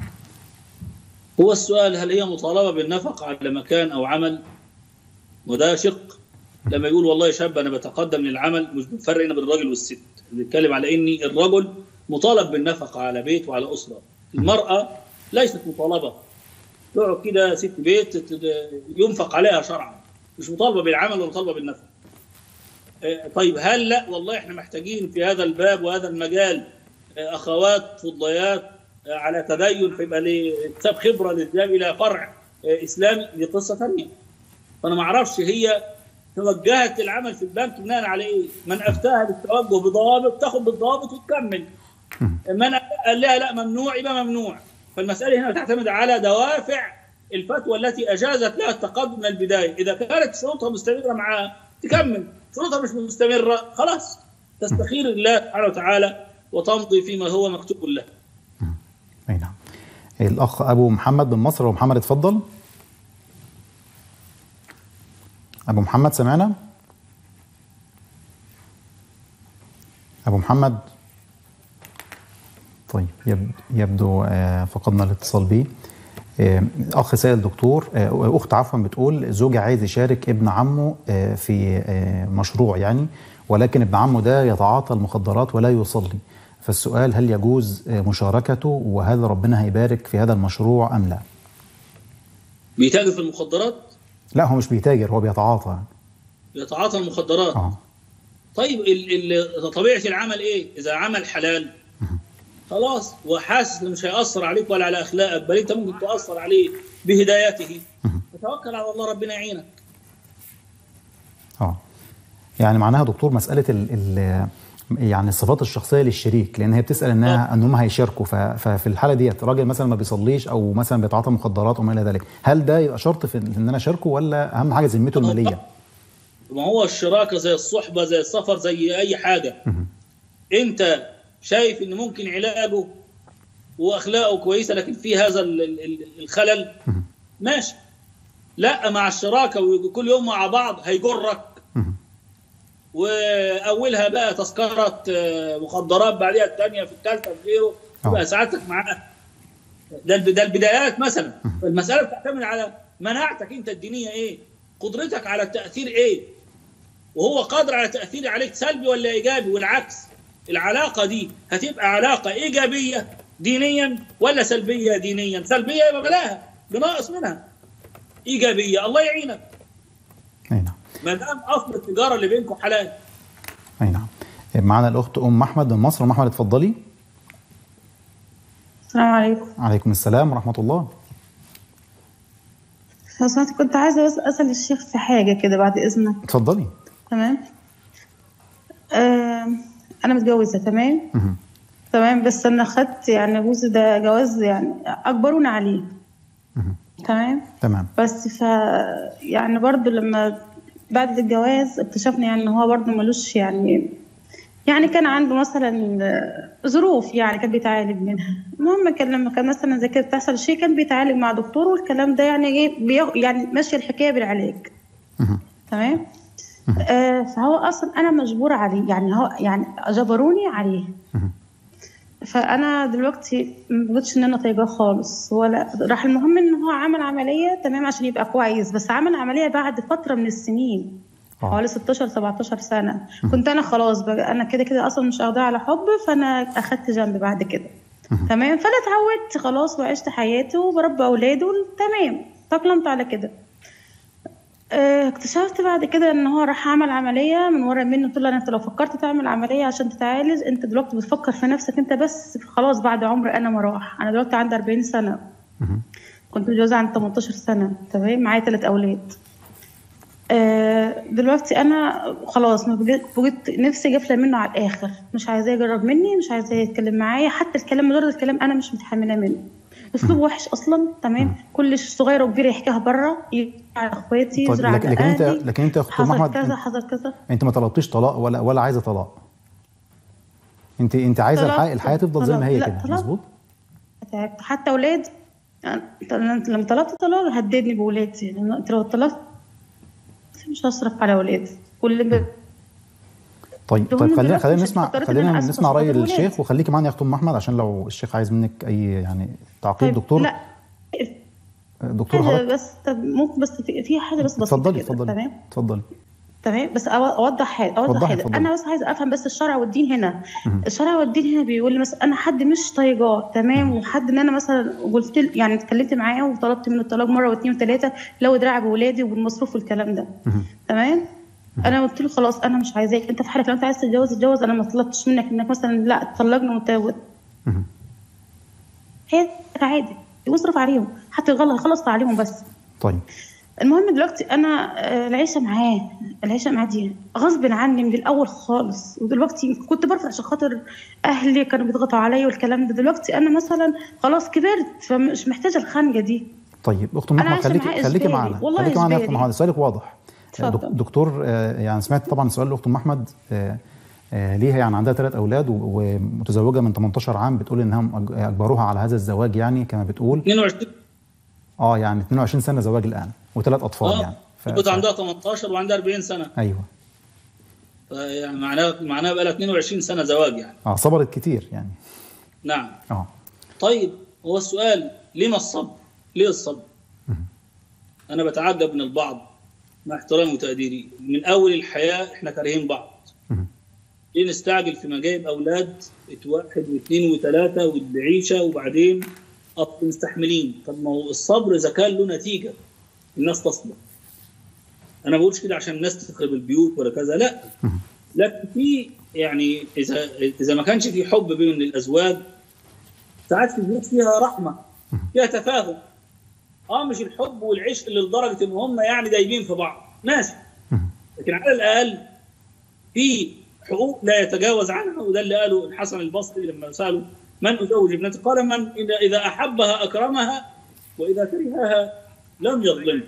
هو السؤال هل هي مطالبه بالنفقه على مكان او عمل؟ وده شق لما يقول والله شاب انا بتقدم للعمل مش بنفرق هنا بين الراجل والست بنتكلم على ان الرجل مطالب بالنفقه على بيت وعلى اسره المراه ليست مطالبه تقعد كده ست بيت ينفق عليها شرعا مش مطالبه بالعمل ولا مطالبه بالنفقه طيب هل لا والله احنا محتاجين في هذا الباب وهذا المجال اخوات فضيات على تدين فيبقى لاكتساب خبره للذهاب الى فرع اسلامي دي قصه ثانيه فانا ما اعرفش هي توجهت العمل في البنك بناء على ايه؟ من افتاها بالتوجه بضوابط تاخد بالضوابط وتكمل. من قال لها لا ممنوع يبقى ممنوع. فالمساله هنا تعتمد على دوافع الفتوى التي اجازت لها التقدم من البدايه اذا كانت شروطها مستمره معها تكمل شروطها مش مستمره خلاص تستخير الله سبحانه وتعالى وتمضي فيما هو مكتوب له اي نعم الاخ ابو محمد من مصر ابو محمد اتفضل ابو محمد سمعنا ابو محمد طيب يب- يبدو آه، فقدنا الاتصال بيه آه، اخ سائل دكتور آه، اخت عفوا بتقول زوجي عايز يشارك ابن عمه آه، في آه، مشروع يعني ولكن ابن عمه ده يتعاطى المخدرات ولا يصلي فالسؤال هل يجوز آه، مشاركته وهل ربنا هيبارك في هذا المشروع ام لا؟ بيتاجر في المخدرات لا هو مش بيتاجر هو بيتعاطى يعني. يتعاطى المخدرات اه طيب ال ال طبيعه العمل ايه؟ اذا عمل حلال خلاص وحاسس انه مش هيأثر عليك ولا على اخلاقك بل انت ممكن تأثر عليه بهدايته فتوكل على الله ربنا يعينك اه يعني معناها دكتور مساله ال ال يعني الصفات الشخصيه للشريك لان هي بتسال انها ان هم هيشاركوا ف- ففي الحاله ديت راجل مثلا ما بيصليش او مثلا بيتعاطى مخدرات وما الى ذلك هل ده يبقى شرط في ان انا اشاركه ولا اهم حاجه ذمته الماليه؟ ما هو الشراكه زي الصحبه زي السفر زي اي حاجه انت شايف ان ممكن علاجه واخلاقه كويسه لكن في هذا ال- ال- ال- الخلل ماشي لا مع الشراكه وكل يوم مع بعض هيجرك واولها بقى تذكره آه، مخدرات بعدها الثانيه في الثالثه في غيره آه. تبقى سعادتك معاه ده الب- ده البدايات مثلا فالمساله بتعتمد على مناعتك انت الدينيه ايه قدرتك على التاثير ايه وهو قادر على تاثير عليك سلبي ولا ايجابي والعكس العلاقه دي هتبقى علاقه ايجابيه دينيا ولا سلبيه دينيا سلبيه يبقى بلاها بناقص منها ايجابيه الله يعينك اي نعم ما دام اصل التجاره اللي بينكم حلال اي نعم معنا الاخت ام احمد من مصر ام احمد اتفضلي السلام عليكم عليكم السلام ورحمه الله لو سمحت كنت عايزة بس أسأل الشيخ في حاجة كده بعد إذنك اتفضلي تمام آم، أنا متجوزة تمام مهم. تمام بس أنا خدت يعني جوزي ده جواز يعني أجبرونا عليه مهم. تمام تمام بس ف يعني برضو لما بعد الجواز اكتشفنا يعني ان هو برضو ملوش يعني يعني كان عنده مثلا آه، ظروف يعني كان بيتعالج منها المهم كان لما كان مثلا زي كده بتحصل شيء كان بيتعالج مع دكتور والكلام ده يعني ايه بيغ... يعني ماشيه الحكايه بالعلاج مهم. تمام آه فهو اصلا انا مجبوره عليه يعني هو يعني جبروني عليه مهم. فانا دلوقتي ما بقتش ان انا طايقاه خالص ولا راح المهم ان هو عمل عمليه تمام عشان يبقى كويس بس عمل عمليه بعد فتره من السنين آه. حوالي 16 17 سنه كنت انا خلاص بقى انا كده كده اصلا مش اخدها على حب فانا اخدت جنب بعد كده تمام فانا اتعودت خلاص وعشت حياتي وبربي اولادي تمام تأقلمت على كده آه، اكتشفت بعد كده ان هو راح عمل عمليه من ورا منه قلت له انت لو فكرت تعمل عمليه عشان تتعالج انت دلوقتي بتفكر في نفسك انت بس خلاص بعد عمر انا ما راح انا دلوقتي عندي 40 سنه مهم. كنت متجوزه عن 18 سنه تمام معايا ثلاث اولاد آه، دلوقتي انا خلاص ما بقيت بقيت نفسي قافله منه على الاخر مش عايزاه يجرب مني مش عايزاه يتكلم معايا حتى الكلام مجرد الكلام انا مش متحمله منه اسلوب وحش اصلا تمام كل صغيره وكبيره يحكيها بره على اخواتي طيب يزرع لكن لكن انت لكن انت يا اخت ام حصل احمد كذا انت- حصل كذا انت ما طلبتيش طلاق ولا ولا عايزه طلاق انت انت عايزه طلبت. الحياه الحياه تفضل زي ما هي طلبت. كده لا، طلبت. مظبوط تعبت حتى اولاد أنا لما طلبت طلاق هددني بولادي لأن انت لو طلبت مش هصرف على ولادي كل ب... طيب هم طيب خلينا دلوقتي خلينا مش نسمع اضطريت إن خلينا أنا أصرف نسمع راي عشان خاطر الشيخ ولادي. وخليكي معانا يا اخت ام احمد عشان لو الشيخ عايز منك اي يعني تعقيب دكتور لا دكتور حاجه حضرتك بس طب ممكن بس في في حاجه بس بسيطه اتفضلي كده، اتفضلي تمام اتفضلي تمام بس أو- اوضح حاجه اوضح وضحي، حاجه اتفضلي. انا بس عايزه افهم بس الشرع والدين هنا الشرع والدين هنا بيقول لي مثلا انا حد مش طايقاه تمام وحد ان انا مثلا قلت له- يعني اتكلمت معاه وطلبت منه الطلاق مره واثنين وثلاثه لو دراع بولادي وبالمصروف والكلام ده تمام انا قلت له خلاص انا مش عايزاك انت في حالك لو انت عايز تتجوز اتجوز انا ما طلبتش منك انك مثلا لا طلقنا وت- مهم. هي عادي واصرف عليهم حتى يغلط خلص عليهم بس طيب المهم دلوقتي انا آه، العيشه معاه العيشه معاه دي غصب عني من الاول خالص ودلوقتي كنت برفع عشان خاطر اهلي كانوا بيضغطوا عليا والكلام ده دلوقتي انا مثلا خلاص كبرت فمش محتاجه الخنقه دي طيب اخت ام أنا احمد عايشة خليكي معاه خليكي إجباري. معانا والله خليكي معانا يا اخت ام إجباري. احمد سؤالك واضح اتفضل. دك- دكتور آه، يعني سمعت طبعا سؤال الاخت ام احمد آه، آه، ليها يعني عندها ثلاث اولاد و- ومتزوجه من 18 عام بتقول انهم أج- اجبروها على هذا الزواج يعني كما بتقول 22 اه يعني 22 سنه زواج الان وثلاث اطفال اه يعني ف... كنت ف- عندها 18 وعندها 40 سنه ايوه يعني معناها معناها بقى لها 22 سنه زواج يعني اه صبرت كتير يعني نعم اه طيب هو السؤال لما الصبر؟ ليه الصبر؟ انا بتعجب من البعض مع احترامي وتقديري من اول الحياه احنا كارهين بعض مهم. ليه نستعجل في مجايب اولاد واحد واثنين وثلاثه والعيشه وبعدين أصل مستحملين طب ما هو الصبر اذا كان له نتيجه الناس تصبر انا ما بقولش كده عشان الناس تخرب البيوت ولا كذا لا مهم. لكن في يعني اذا اذا ما كانش في حب بين الازواج ساعات في البيوت فيها رحمه فيها تفاهم اه مش الحب والعشق اللي لدرجه ان هم يعني دايبين في بعض ماشي مهم. لكن على الاقل في حقوق لا يتجاوز عنها وده اللي قاله الحسن البصري لما سالوا من ازوج ابنتي قال من اذا اذا احبها اكرمها واذا كرهها لم يظلمها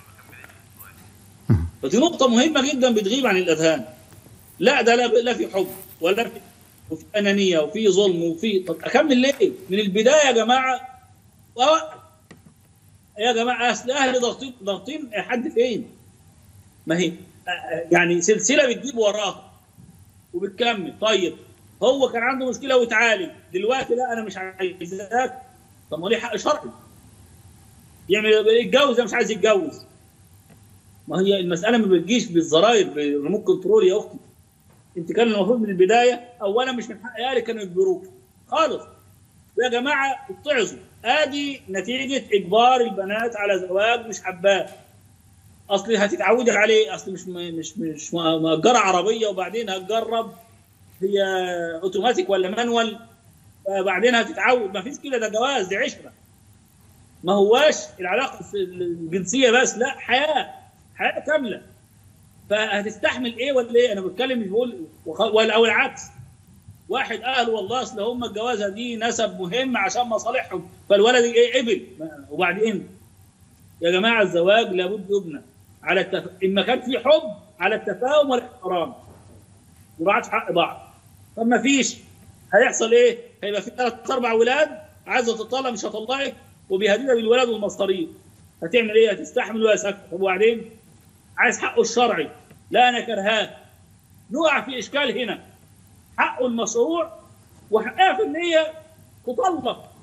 فدي نقطة مهمة جدا بتغيب عن الأذهان. لا ده لا, لا في حب ولا في وفي أنانية وفي ظلم وفي طب أكمل ليه؟ من البداية يا جماعة وأوقف. يا جماعة أصل أهلي ضاغطين ضاغطين حد فين؟ ما هي يعني سلسلة بتجيب وراها وبتكمل طيب هو كان عنده مشكلة وتعالج دلوقتي لا أنا مش عايزاك طب ما هو ليه حق شرعي يعمل يتجوز ده مش عايز يتجوز ما هي المساله ما بتجيش بالزراير بالريموت كنترول يا اختي انت كان المفروض من البدايه اولا مش من حق اهلك كانوا يجبروك خالص يا جماعه اتعظوا ادي نتيجه اجبار البنات على زواج مش حباه اصل هتتعودي عليه اصل مش مش مش مأجره عربيه وبعدين هتجرب هي اوتوماتيك ولا مانوال بعدين هتتعود ما فيش كده ده جواز دي عشره ما هواش العلاقه الجنسيه بس لا حياه حياه كامله فهتستحمل ايه ولا ايه انا بتكلم مش بقول ولا او العكس واحد اهله والله اصل هم الجوازه دي نسب مهم عشان مصالحهم فالولد ايه قبل وبعدين يا جماعه الزواج لابد يبنى على التف... اما كان في حب على التفاهم والاحترام مراعاه حق بعض طب ما فيش هيحصل ايه؟ هيبقى في ثلاث اربع ولاد عايزه تطلق مش هطلقك وبيهددها بالولاد والمصاريف هتعمل ايه؟ هتستحمل ولا سكت طب وبعدين؟ عايز حقه الشرعي لا انا كرهاه نقع في اشكال هنا حقه المشروع وحقها في ان هي تطلق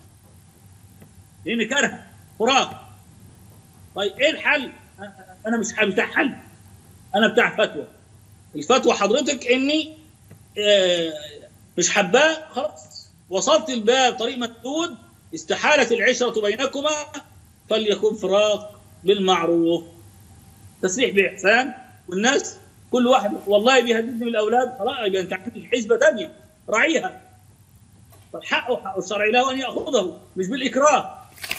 لان كره فراغ طيب ايه الحل؟ انا مش بتاع حل انا بتاع فتوى الفتوى حضرتك اني آه مش حباه خلاص وصلت الباب طريق مسدود استحالت العشره بينكما فليكن فراق بالمعروف تسريح باحسان والناس كل واحد والله بيهددني من الاولاد خلاص يبقى انت عندك حسبه ثانيه راعيها فالحق حقه الشرعي له ان ياخذه مش بالاكراه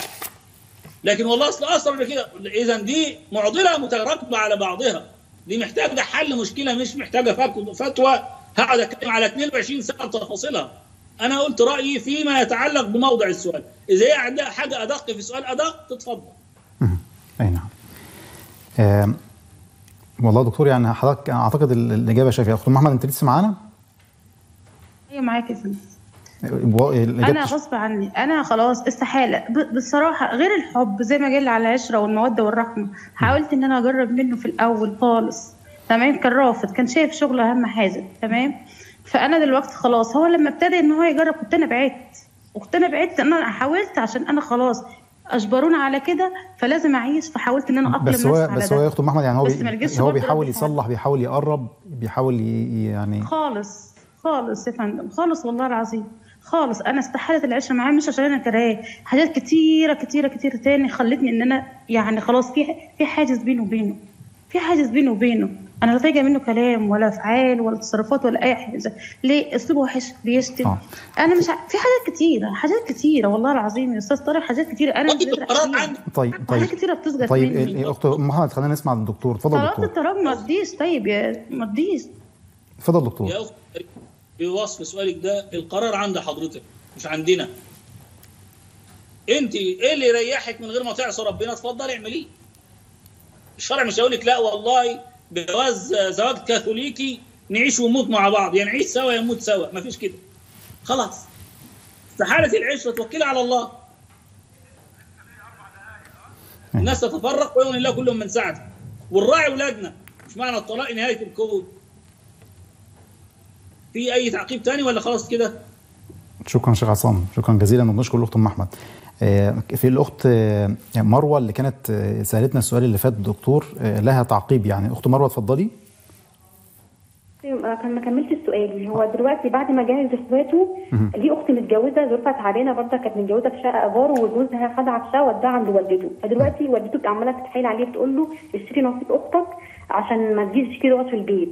لكن والله اصل اصلا كده اذا دي معضله متراكبه على بعضها دي محتاجه حل مشكله مش محتاجه فتوى هقعد اتكلم على 22 سنه تفاصيلها انا قلت رايي فيما يتعلق بموضع السؤال اذا هي عندها حاجه ادق في سؤال ادق تتفضل اي نعم آه والله دكتور يعني حضرتك اعتقد الاجابه شافيه اخت محمد انت لسه معانا؟ ايوه معاك يا فندم انا غصب عني انا خلاص استحاله بصراحه غير الحب زي ما قال على العشره والموده والرحمه حاولت ان انا اجرب منه في الاول خالص تمام كان رافض كان شايف شغله اهم حاجه تمام فانا دلوقتي خلاص هو لما ابتدى ان هو يجرب كنت انا بعدت وكنت انا بعدت ان انا حاولت عشان انا خلاص اجبرونا على كده فلازم اعيش فحاولت ان انا اقلم بس هو نفسي على بس هو يا اخت محمد يعني هو بي هو بيحاول يصلح بيحاول يقرب بيحاول يعني خالص خالص يا فندم خالص والله العظيم خالص انا استحالت العشره معاه مش عشان انا كرهاه حاجات كتيره كتيره كتير تاني خلتني ان انا يعني خلاص في في حاجز بيني وبينه في حاجز بيني وبينه انا لا طايقه منه كلام ولا افعال ولا تصرفات ولا اي حاجه ليه اسلوبه وحش بيشتم آه. انا مش ع... في حاجات كتيره حاجات كتيره والله العظيم يا استاذ طارق حاجات كتيره انا مش قادره طيب طيب حاجات كتيره بتسقط طيب يا اخت محمد خلينا نسمع الدكتور اتفضل صلاه دكتور التراب ما تديش طيب يا ما تديش اتفضل دكتور يا اخت في وصف سؤالك ده القرار عند حضرتك مش عندنا انت ايه اللي يريحك من غير ما تعصي ربنا اتفضلي اعمليه الشرع مش هيقول لك لا والله جواز زواج كاثوليكي نعيش ونموت مع بعض يا نعيش سوا يا نموت سوا مفيش كده خلاص استحالة العشرة توكلها على الله الناس تتفرق ويغني الله كلهم من سعته والراعي ولادنا مش معنى الطلاق نهاية الكون في أي تعقيب تاني ولا خلاص كده؟ شكرا شيخ عصام شكرا جزيلا وبنشكر الاخت ام احمد آه، في الاخت آه، مروه اللي كانت آه، سالتنا السؤال اللي فات دكتور آه، لها تعقيب يعني اخت مروه اتفضلي أيوة، كان ما كملتش سؤالي هو دلوقتي بعد ما جهز اخواته دي اختي متجوزه ظروفها تعبانه برضه كانت متجوزه في شقه ايجار وجوزها خد عفشه وداها عند والدته فدلوقتي والدته عماله تتحايل عليه بتقول له اشتري نصيب اختك عشان ما تجيش كده تقعد في البيت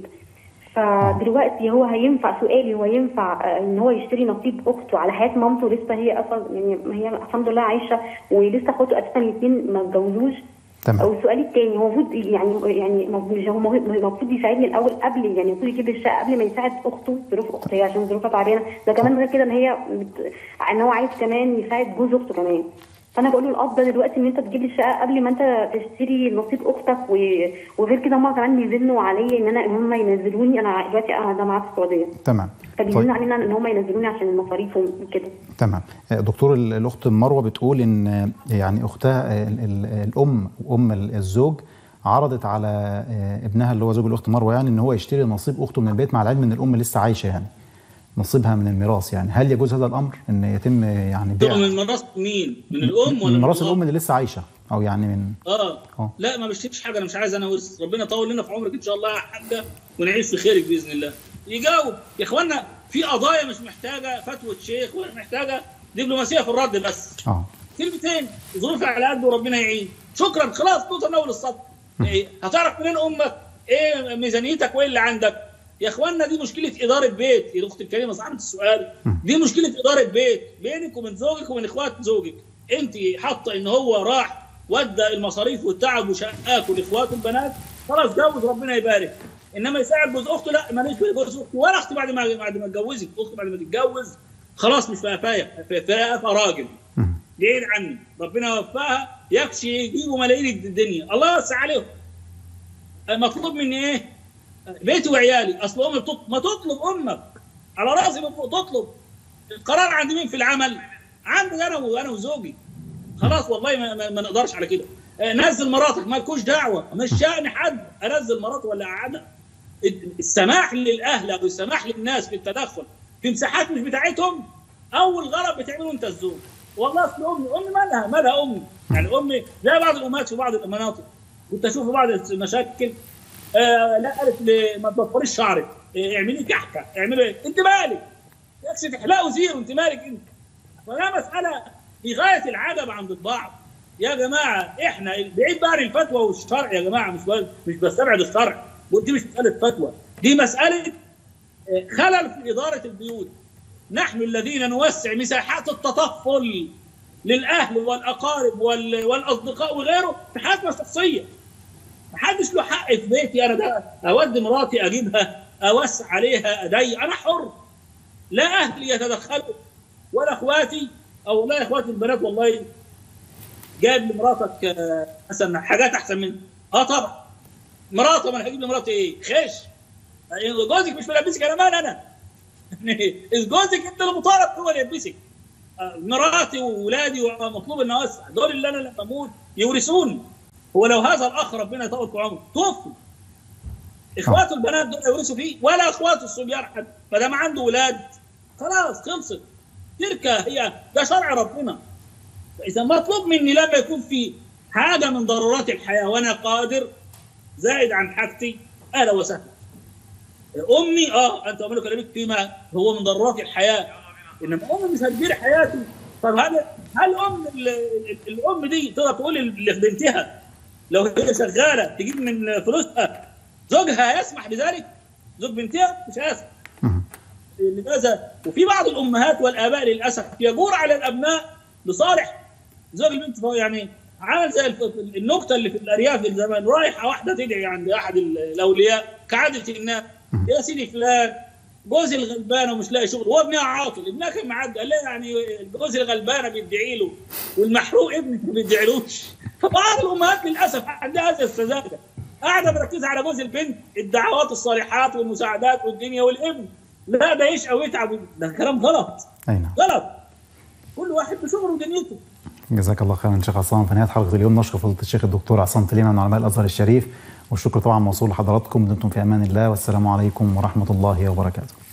فدلوقتي هو هينفع سؤالي هو ينفع آه، ان هو يشتري نصيب اخته على حياه مامته لسه هي اصلا يعني هي الحمد لله عايشه ولسه اخواته اساسا الاثنين ما اتجوزوش تمام او السؤال الثاني هو المفروض يعني يعني مش هو المفروض يساعدني الاول قبل يعني المفروض يجيب الشقه قبل ما يساعد اخته ظروف اخته هي عشان ظروفها تعبانه ده كمان غير كده ان هي بت... ان هو عايز كمان يساعد جوز اخته كمان فانا بقول له الافضل دلوقتي ان انت تجيب لي الشقه قبل ما انت تشتري نصيب اختك و... وغير كده هم كمان بيزنوا عليا ان انا ان هم ينزلوني انا دلوقتي قاعده معاه في السعوديه تمام فبيزنوا طيب علينا ان هم ينزلوني عشان المصاريف وكده تمام آه، دكتور ال- الاخت مروه بتقول ان آه، يعني اختها آه، ال- ال- الام ام ال- الزوج عرضت على آه، ابنها اللي هو زوج الاخت مروه يعني ان هو يشتري نصيب اخته من البيت مع العلم ان الام لسه عايشه يعني نصيبها من الميراث يعني هل يجوز هذا الامر ان يتم آه، يعني بيع من ميراث مين؟ من الأم ولا من ميراث الأب؟ الام اللي لسه عايشه او يعني من اه اه لا ما بشتريش حاجه انا مش عايز انا ورث ربنا يطول لنا في عمرك ان شاء الله يا حاجه ونعيش في خيرك باذن الله يجاوب يا اخوانا في قضايا مش محتاجه فتوى شيخ ولا محتاجه دبلوماسيه في الرد بس اه كلمتين ظروف على قد وربنا يعين شكرا خلاص نقطه من اول السطر إيه، هتعرف منين امك ايه ميزانيتك وايه اللي عندك يا اخوانا دي مشكله اداره بيت يا اخت الكريمه صاحبه السؤال دي مشكله اداره بيت بينك وبين زوجك وبين اخوات زوجك انت حاطه ان هو راح ودى المصاريف والتعب وشقاك ولاخواته البنات خلاص جوز ربنا يبارك انما يساعد جوز اخته لا ماليش في جوز اخته ولا اختي بعد ما بعد ما تجوزك اختي بعد ما تتجوز خلاص مش فايه فايه راجل مم. بعيد عني ربنا يوفقها يكشي يجيبوا ملايين الدنيا الله يوسع عليهم مطلوب مني ايه؟ بيتي وعيالي اصل امي بتطلب ما تطلب امك على راسي من فوق تطلب القرار عند مين في العمل؟ عندي انا وانا وزوجي خلاص والله ما, ما, ما نقدرش على كده آه، نزل مراتك مالكوش دعوه مش شأن حد انزل مراتي ولا اقعدها السماح للاهل او السماح للناس في التدخل في مساحات مش بتاعتهم اول غلط بتعمله انت الزوج والله اصل امي امي مالها مالها امي يعني امي زي بعض الامهات في بعض المناطق كنت اشوف في بعض المشاكل آه لا قالت لي ما تضفريش شعرك آه، اعملي كحكه اعملي إيه؟ انت مالك يا اخي تحلقوا زيرو انت مالك انت فده مساله في غايه العجب عند البعض يا جماعه احنا بعيد بقى عن الفتوى والشرع يا جماعه مش بس- مش بستبعد الشرع ودي مش مساله فتوى دي مساله آه، خلل في اداره البيوت نحن الذين نوسع مساحات التطفل للاهل والاقارب وال- والاصدقاء وغيره في حياتنا الشخصيه محدش له حق في بيتي انا ده اود مراتي اجيبها اوسع عليها ادي انا حر لا اهلي يتدخلوا ولا اخواتي او والله اخواتي البنات والله جايب لمراتك آه، مثلا حاجات احسن مني اه طبعا مراتي ما انا هجيب لمراتي ايه خش يعني جوزك مش ملبسك انا مال انا يعني جوزك انت اللي مطالب هو اللي يلبسك آه، مراتي واولادي ومطلوب ان اوسع دول اللي انا لما اموت يورثوني هو لو هذا الاخ ربنا يطول في عمره توفوا اخواته البنات دول يورثوا فيه ولا اخواته الصبيان حد ما دام عنده اولاد خلاص خلصت تركه هي ده شرع ربنا اذا مطلوب مني لما يكون في حاجه من ضرورات الحياه وانا قادر زائد عن حاجتي اهلا وسهلا امي اه انت امي كلامك فيما هو من ضرورات الحياه انما امي مش هتدير حياتي طب هل هل ام ال- ال- الام دي تقدر تقول لبنتها لو هي شغاله تجيب من فلوسها زوجها يسمح بذلك؟ زوج بنتها مش هيسمح مم. لماذا؟ وفي بعض الامهات والاباء للاسف يجور على الابناء لصالح زوج البنت فهو يعني عامل زي الف- النكته اللي في الارياف زمان رايحه واحده تدعي عند احد ال- الاولياء كعاده الناس يا سيدي فلان جوزي الغلبانه ومش لاقي شغل هو ابنها عاطل ابنها كان معدي قال لها يعني جوزي الغلبانه بيدعي له والمحروق ابنك ما بيدعيلوش فبعض الامهات للاسف عندها هذه السذاجه قاعده مركزه على جوز البنت الدعوات الصالحات والمساعدات والدنيا والابن لا ده يشقى ويتعب ده كلام غلط اي نعم غلط كل واحد بشغله ودنيته جزاك الله خيرا شيخ عصام في نهايه حلقه اليوم نشكر فضيله الشيخ الدكتور عصام تليمه من علماء الازهر الشريف والشكر طبعا موصول لحضراتكم دمتم في امان الله والسلام عليكم ورحمه الله وبركاته